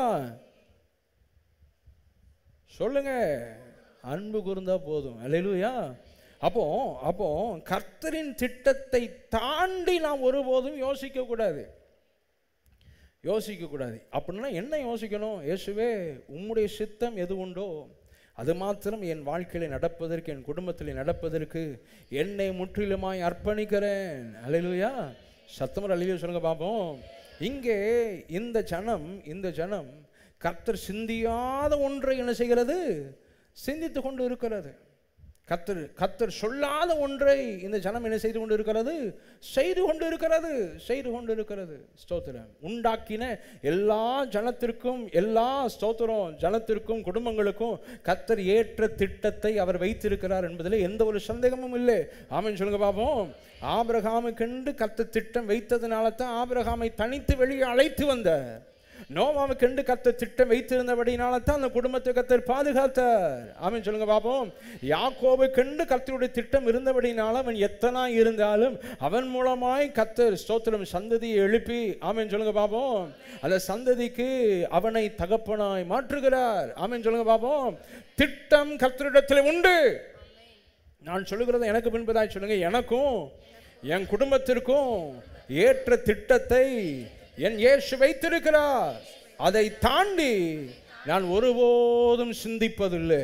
சொல்லுங்க அன்பு கூர்ந்தா போதும் அல்லேலூயா அப்போ அப்போ கர்த்தரின் திட்டத்தை தாண்டி நாம் ஒருபோதும் யோசிக்க கூடாது யோசிக்க கூடாது அப்படின்னா என்ன யோசிக்கணும் இயேசுவே உம்முடைய சித்தம் எது உண்டோ அது மாத்திரம் என் வாழ்க்கையில நடப்பதற்கு என் குடும்பத்தில் நடப்பதற்கு என்னை முற்றிலுமாய் அர்ப்பணிக்கிறேன் அல்லேலூயா சத்தமர் அல்லையா சொல்லுங்க பார்ப்போம் இங்கே இந்த ஜனம் இந்த ஜனம் கர்த்தர் சிந்தியாத ஒன்றை என்ன செய்கிறது சிந்தித்து கொண்டு இருக்கிறது கர்த்தர் கர்த்தர் சொல்லாத ஒன்றை இந்த ஜனம் என்ன செய்து கொண்டு இருக்கிறது செய்து கொண்டு இருக்கிறது செய்து கொண்டு இருக்கிறது ஸ்தோத்திரம் உண்டாக்கின எல்லா ஜனத்திற்கும் எல்லா ஸ்தோத்திரம் ஜனத்திற்கும் குடும்பங்களுக்கும் கர்த்தர் ஏற்ற திட்டத்தை அவர் வைத்திருக்கிறார் என்பதில் எந்த ஒரு சந்தேகமும் இல்லை ஆமென் சொல்லுங்க பார்ப்போம் ஆபிரகாமுக்கென்று கர்த்தர் திட்டம் வைத்ததுனால தான் ஆபிரகாமை தனித்து வெளியே அழைத்து வந்தார் நோவாவுக்கென்று கர்த்தர் திட்டம் வைத்திருந்தபடினால தான் அந்த குடும்பத்தை கர்த்தர் பாதுகாத்தார் ஆமென் சொல்லுங்க பாப்போம் யாக்கோபுக்கென்று கர்த்தருடைய திட்டம் இருந்தபடினால அவன் எத்தனா இருந்தாலும் அவன் மூலமாய் கர்த்தர் ஸ்தோத்திரம் சந்ததியை எழுப்பி ஆமென் சொல்லுங்க பாப்போம் அந்த சந்ததிக்கு அவனை தகப்பனாய் மாற்றுகிறார் ஆமென் சொல்லுங்க பாப்போம் திட்டம் கர்த்தரிடத்தில் உண்டு நான் சொல்லுகிறத எனக்கு பின்பதாய் சொல்லுங்க எனக்கும் என் குடும்பத்திற்கும் ஏற்ற திட்டத்தை என் இயேசு வைத்திருக்கிறார் அதை தாண்டி நான் ஒருபோதும் சிந்திப்பதில்லை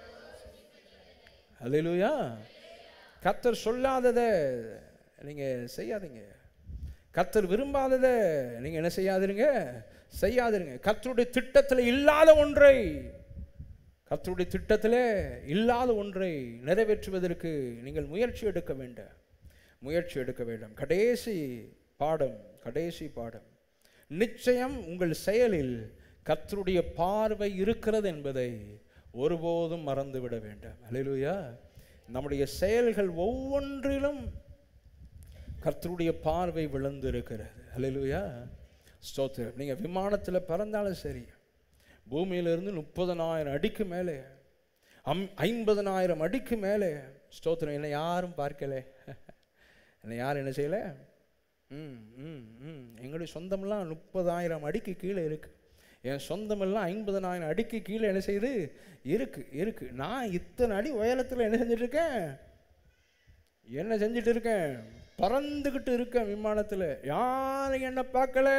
அல்லேலூயா கர்த்தர் சொல்லாததை நீங்க செய்யாதீங்க கர்த்தர் விரும்பாததை நீங்க என்ன செய்யாதீங்க செய்யாதீங்க கர்த்தருடைய திட்டத்தில் இல்லாத ஒன்றை கர்த்தருடைய திட்டத்திலே இல்லாத ஒன்றை நிறைவேற்றுவதற்கு நீங்கள் முயற்சி எடுக்க வேண்டும் முயற்சி எடுக்க வேண்டும் கடைசி பாடம் கடைசி பாடம் நிச்சயம் உங்கள் செயலில் கர்த்தருடைய பார்வை இருக்கிறது என்பதை ஒருபோதும் மறந்துவிட வேண்டாம் அல்லேலூயா நம்முடைய செயல்கள் ஒவ்வொன்றிலும் கர்த்தருடைய பார்வை விழுந்திருக்கிறது அல்லேலூயா ஸ்தோத்திரம் நீங்கள் விமானத்தில் பறந்தாலும் சரி பூமியிலிருந்து முப்பதனாயிரம் அடிக்கு மேலே அம் ஐம்பதனாயிரம் அடிக்கு மேலே ஸ்தோத்திரம் என்னை யாரும் பார்க்கல என்னை யாரும் என்ன செய்யலை ம் ம் ம் எங்களுடைய சொந்தமெல்லாம் முப்பதாயிரம் அடிக்கு கீழே இருக்கு என் சொந்தமெல்லாம் ஐம்பதனாயிரம் அடிக்கு கீழே என்ன செய்யுது இருக்கு இருக்கு நான் இத்தனை அடி உயரத்தில் என்ன செஞ்சுட்டு இருக்கேன் என்ன செஞ்சுட்டு இருக்கேன் பறந்துக்கிட்டு இருக்கேன் விமானத்தில் யாரும் என்ன பார்க்கல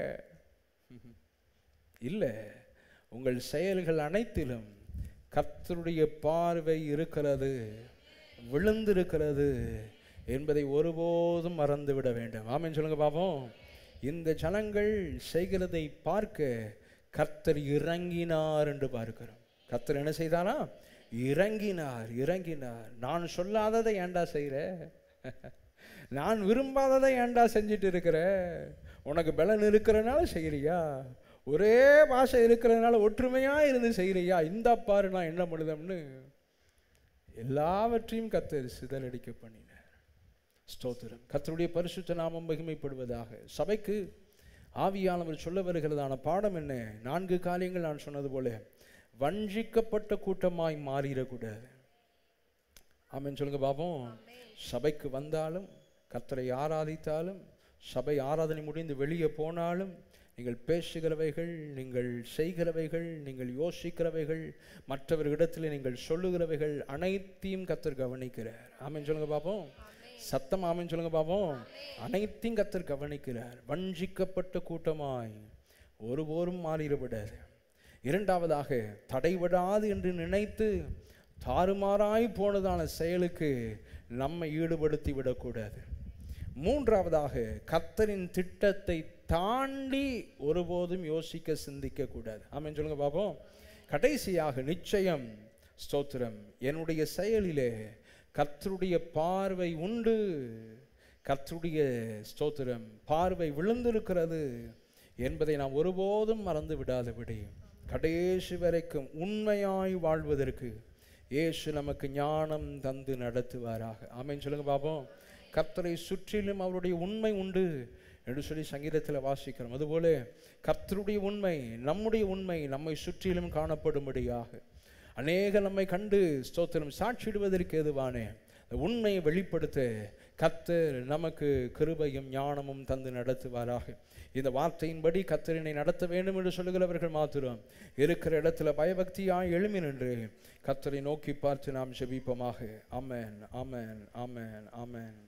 இல்லை உங்கள் செயல்கள் அனைத்திலும் கர்த்தருடைய பார்வை இருக்கிறது விழுந்திருக்கிறது என்பதை ஒருபோதும் மறந்துவிட வேண்டும் ஆமென் சொல்லுங்க பாப்போம் இந்த ஜனங்கள் செய்கிறதை பார்க்க கர்த்தர் இறங்கினார் என்று பார்க்கிறோம் கர்த்தர் என்ன செய்தாரா இறங்கினார் இறங்கினார் நான் சொல்லாததை ஏன்டா செய்கிற நான் விரும்பாததை ஏன்டா செஞ்சுட்டு இருக்கிற உனக்கு பலன் இருக்கிறனால செய்கிறியா ஒரே பாஷை இருக்கிறதுனால ஒற்றுமையாக இருந்து செய்கிறியா இந்த பாரு நான் என்ன பண்ணுதம்னு எல்லாவற்றையும் கத்தர் சிதறடிக்க பண்ணினார் ஸ்தோத்திரம் கர்த்தருடைய பரிசுத்த நாமம் மகிமைப்படுவதாக சபைக்கு ஆவியானவர் சொல்ல வருகிறதான பாடம் என்ன நான்கு காரியங்கள் நான் சொன்னது போல வஞ்சிக்கப்பட்ட கூட்டமாய் மாறிடக்கூடாது ஆமென் சொல்லுங்க பாப்போம் சபைக்கு வந்தாலும் கர்த்தரை ஆராதித்தாலும் சபை ஆராதனை முடிந்து வெளியே போனாலும் நீங்கள் பேசுகிறவைகள் நீங்கள் செய்கிறவைகள் நீங்கள் யோசிக்கிறவைகள் மற்றவர்களிடத்தில் நீங்கள் சொல்லுகிறவைகள் அனைத்தையும் கத்தர் கவனிக்கிறார் ஆமென் சொல்லுங்க பாப்போம் சத்தம் ஆமென் சொல்லுங்க பாப்போம் அனைத்தையும் கத்தர் கவனிக்கிறார் வஞ்சிக்கப்பட்ட கூட்டமாய் ஒருபோரும் மாறிடவிடாது இரண்டாவதாக தடைவிடாது என்று நினைத்து தாறுமாறாய் போனதான செயலுக்கு நம்மை ஈடுபடுத்தி விடக்கூடாது மூன்றாவதாக கர்த்தரின் திட்டத்தை தாண்டி ஒருபோதும் யோசிக்க சிந்திக்க கூடாது ஆமென் சொல்லுங்க பாப்போம் கடைசியாக நிச்சயம் ஸ்தோத்திரம் என்னுடைய செயலிலே கர்த்தருடைய பார்வை உண்டு கர்த்தருடைய ஸ்தோத்திரம் பார்வை விழுந்திருக்கிறது என்பதை நாம் ஒருபோதும் மறந்து விடாதபடி கடைசி வரைக்கும் உண்மையாய் வாழ்வதற்கு இயேசு நமக்கு ஞானம் தந்து நடத்துவாராக ஆமென் சொல்லுங்க பாப்போம் கர்த்தரை சுற்றிலும் அவருடைய உண்மை உண்டு என்று சொல்லி சங்கீதத்தில் வாசிக்கிறோம் அதுபோல கர்த்தருடைய உண்மை நம்முடைய உண்மை நம்மை சுற்றிலும் காணப்படும்படியாக அநேக நம்மை கண்டு ஸ்தோத்திரம் சாட்சியிடுவதற்கு எதுவானே அந்த உண்மையை வெளிப்படுத்த கர்த்தர் நமக்கு கிருபையும் ஞானமும் தந்து நடத்துவாராக இந்த வார்த்தையின்படி கர்த்தரினை நடத்த வேண்டும் என்று சொல்லுகிறவர்கள் மாத்திரம் இருக்கிற இடத்துல பயபக்தியாய் எழுமி நின்று கர்த்தரை நோக்கி பார்த்து நாம் ஜெபிப்போமாக ஆமென் ஆமென் ஆமென் ஆமென்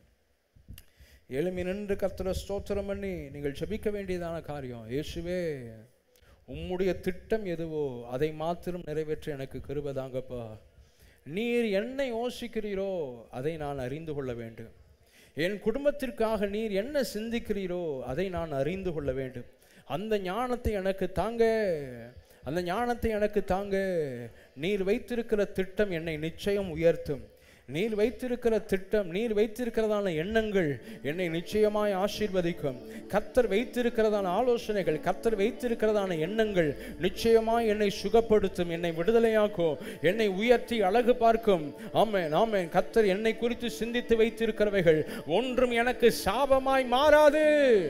எழுமி நின்று கர்த்தரை ஸ்தோத்திரம் பண்ணி நீங்கள் ஜெபிக்க வேண்டியதான காரியம் இயேசுவே உம்முடைய திட்டம் எதுவோ அதை மாத்திரம் நிறைவேற்ற எனக்கு கிருபதாங்கப்பா நீர் என்ன யோசிக்கிறீரோ அதை நான் அறிந்து கொள்ள வேண்டும் என் குடும்பத்திற்காக நீர் என்ன சிந்திக்கிறீரோ அதை நான் அறிந்து கொள்ள வேண்டும் அந்த ஞானத்தை எனக்கு தாங்க அந்த ஞானத்தை எனக்கு தாங்க நீர் வைத்திருக்கிற திட்டம் என்னை நிச்சயம் உயர்த்தும் நீர் வைத்திருக்கிற திட்டம் நீர் வைத்திருக்கிறதான எண்ணங்கள் என்னை நிச்சயமாய் ஆசீர்வதிக்கும் கர்த்தர் வைத்திருக்கிறதான ஆலோசனைகள் கர்த்தர் வைத்திருக்கிறதான எண்ணங்கள் நிச்சயமாய் என்னை சுகப்படுத்தும் என்னை விடுதலையாக்கும் என்னை உயர்த்தி அழகு பார்க்கும் ஆமென் ஆமென் கர்த்தர் என்னை குறித்து சிந்தித்து வைத்திருக்கிறவைகள் ஒன்றும் எனக்கு சாபமாய் மாறாது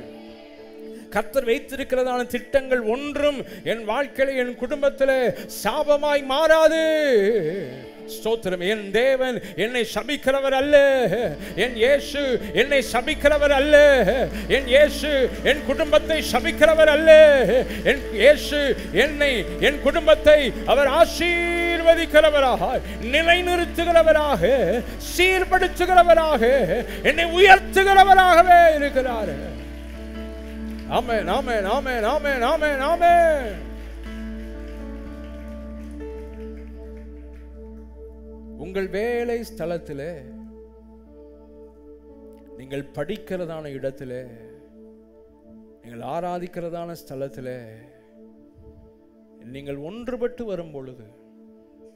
கர்த்தர் வைத்திருக்கிறதான திட்டங்கள் ஒன்றும் என் வாழ்க்கையில என் குடும்பத்தில் சாபமாய் மாறாது ஸ்தோத்திரம் என் தேவன் என்னை சபிக்கிறவர் அல்ல என் இயேசு என்னை சபிக்கிறவர் அல்ல என் இயேசு என் குடும்பத்தை சபிக்கிறவர் அல்ல என் இயேசு என்னை என் குடும்பத்தை அவர் ஆசீர்வதிக்கிறவராக நிலைநிறுத்துகிறவராக சீர்படுத்துகிறவராக என்னை உயர்த்துகிறவராகவே இருக்கிறார் ஆமென் ஆமென் ஆமென் ஆமென் ஆமென் ஆமென் உங்கள் வேலை ஸ்தலத்திலே நீங்கள் படிக்கிறதான இடத்திலே நீங்கள் ஆராதிக்கிறதான ஸ்தலத்திலே நீங்கள் ஒன்றுபட்டு வரும் பொழுது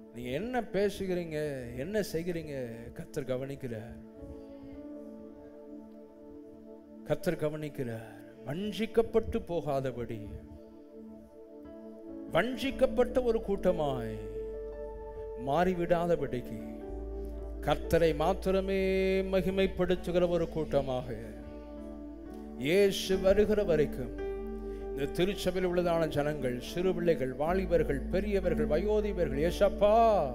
நீங்க என்ன பேசுகிறீங்க என்ன செய்கிறீங்க கத்தர் கவனிக்கிறார் கத்தர் கவனிக்கிறார் வஞ்சிக்கப்பட்டு போகாதபடி வஞ்சிக்கப்பட்ட ஒரு கூட்டமாய் மாறிவிடாதபடிக்கு கர்த்தரை மாத்திரமே மகிமைப்படுத்துகிற ஒரு கூட்டமாக இயேசு வருகிற வரைக்கும் இந்த திருச்சபையில் உள்ளதான ஜனங்கள் சிறு பிள்ளைகள் வாலிபர்கள் பெரியவர்கள் வயோதிபர்கள் ஏசப்பா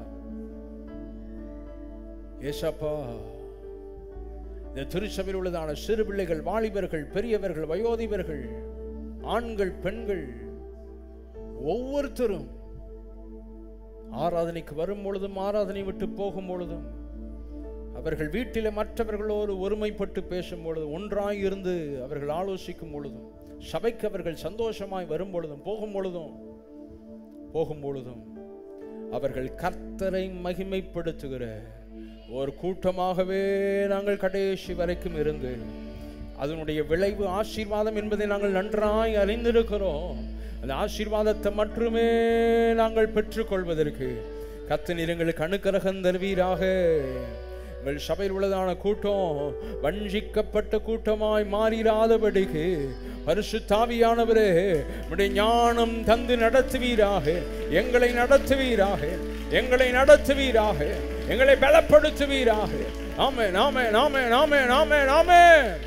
ஏசப்பா இந்த திருச்சபையில் உள்ளதான சிறு பிள்ளைகள் வாலிபர்கள் பெரியவர்கள் வயோதிபர்கள் ஆண்கள் பெண்கள் ஒவ்வொருத்தரும் ஆராதனைக்கு வரும் பொழுதும் ஆராதனை விட்டு போகும் பொழுதும் அவர்கள் வீட்டிலே மற்றவர்களோடு ஒருமைப்பட்டு பேசும் பொழுதும் ஒன்றாய் இருந்து அவர்கள் ஆலோசிக்கும் பொழுதும் சபைக்கு அவர்கள் சந்தோஷமாய் வரும் பொழுதும் போகும் பொழுதும் போகும் பொழுதும் அவர்கள் கர்த்தரை மகிமைப்படுத்துகிற ஒரு கூட்டமாகவே நாங்கள் கடைசி வரைக்கும் இருந்து அதனுடைய விளைவு ஆசீர்வாதம் என்பதை நாங்கள் நன்றாய் அறிந்திருக்கிறோம் அந்த ஆசீர்வாதத்தை மட்டுமே நாங்கள் பெற்றுக்கொள்வதற்கு கத்து எங்களுக்கு அணுக்கரகம் தருவீராக உங்கள் சபையில் உள்ளதான கூட்டம் வஞ்சிக்கப்பட்ட கூட்டமாய் மாறிராதபடிக்கு பரிசுத்தாவியானவரே உடைய ஞானம் தந்து நடத்துவீராக எங்களை நடத்துவீராக எங்களை நடத்துவீராக எங்களை பலப்படுத்துவீராக ஆமே நாமே நாமே நாமே நாமே நாமே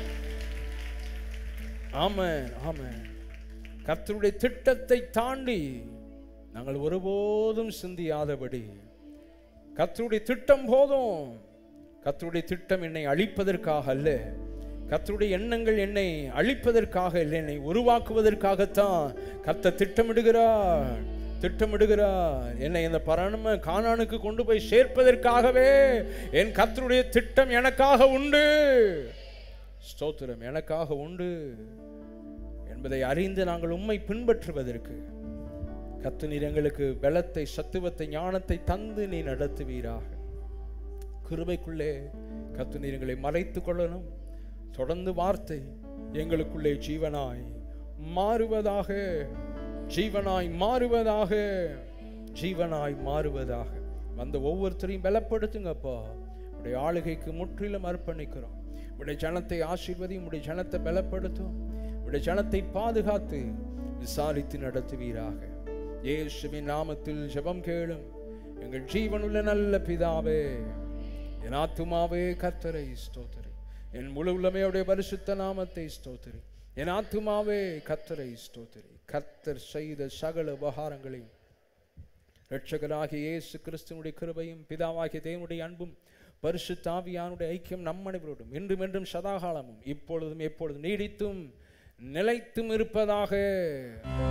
ஆமே ஆமே கர்த்தருடைய திட்டத்தை தாண்டி நாங்கள் ஒருபோதும் சிந்தியாதபடி கர்த்தருடைய திட்டம் போதும் கர்த்தருடைய திட்டம் என்னை அழிப்பதற்காக அல்ல கர்த்தருடைய எண்ணங்கள் என்னை அழிப்பதற்காக இல்லை என்னை உருவாக்குவதற்காகத்தான் கர்த்தர் திட்டமிடுகிறார் திட்டமிடுகிறார் என்னை இந்த பரணம கானானுக்கு கொண்டு போய் சேர்ப்பதற்காகவே என் கர்த்தருடைய திட்டம் எனக்காக உண்டு ஸ்தோத்திரம் எனக்காக உண்டு என்பதை அறிந்து நாங்கள் உண்மை பின்பற்றுவதற்கு கத்து நீர் எங்களுக்கு பலத்தை சத்துவத்தை ஞானத்தை தந்து நீ நடத்துவீராக கிருபைக்குள்ளே கத்து நீர் எங்களை மறைத்து கொள்ளணும் தொடர்ந்து வார்த்தை எங்களுக்குள்ளே ஜீவனாய் மாறுவதாக ஜீவனாய் மாறுவதாக ஜீவனாய் மாறுவதாக வந்த ஒவ்வொருத்தரையும் பலப்படுத்துங்கப்பா உடைய ஆளுகைக்கு முற்றிலும் அர்ப்பணிக்கிறோம் உடைய ஜனத்தை ஆசீர்வதி உடைய ஜனத்தை பலப்படுத்தும் உடைய ஜனத்தை பாதுகாத்து விசாரித்து நடத்துவீராக இயேசுவின் நாமத்தில் ஜெபம் கேளும் எங்கள் ஜீவனுள்ள நல்ல பிதாவே என் ஆத்துமாவே கர்த்தரை ஸ்தோத்திரி என் முழு உள்ளமையுடைய பரிசுத்த நாமத்தை ஸ்தோத்திரி என் ஆத்துமாவே கர்த்தரை ஸ்தோத்திரி கர்த்தர் செய்த சகல உபகாரங்களையும் இரட்சகராகிய இயேசு கிறிஸ்துவனுடைய கிருபையும் பிதாவாகிய தேவனுடைய அன்பும் பரிசுத்தாவியானுடைய ஐக்கியம் நம்மனைவரோடும் என்றும் என்றும் சதாகாலமும் இப்பொழுதும் எப்பொழுதும் நீடித்தும் நிலைத்தும் இருப்பதாக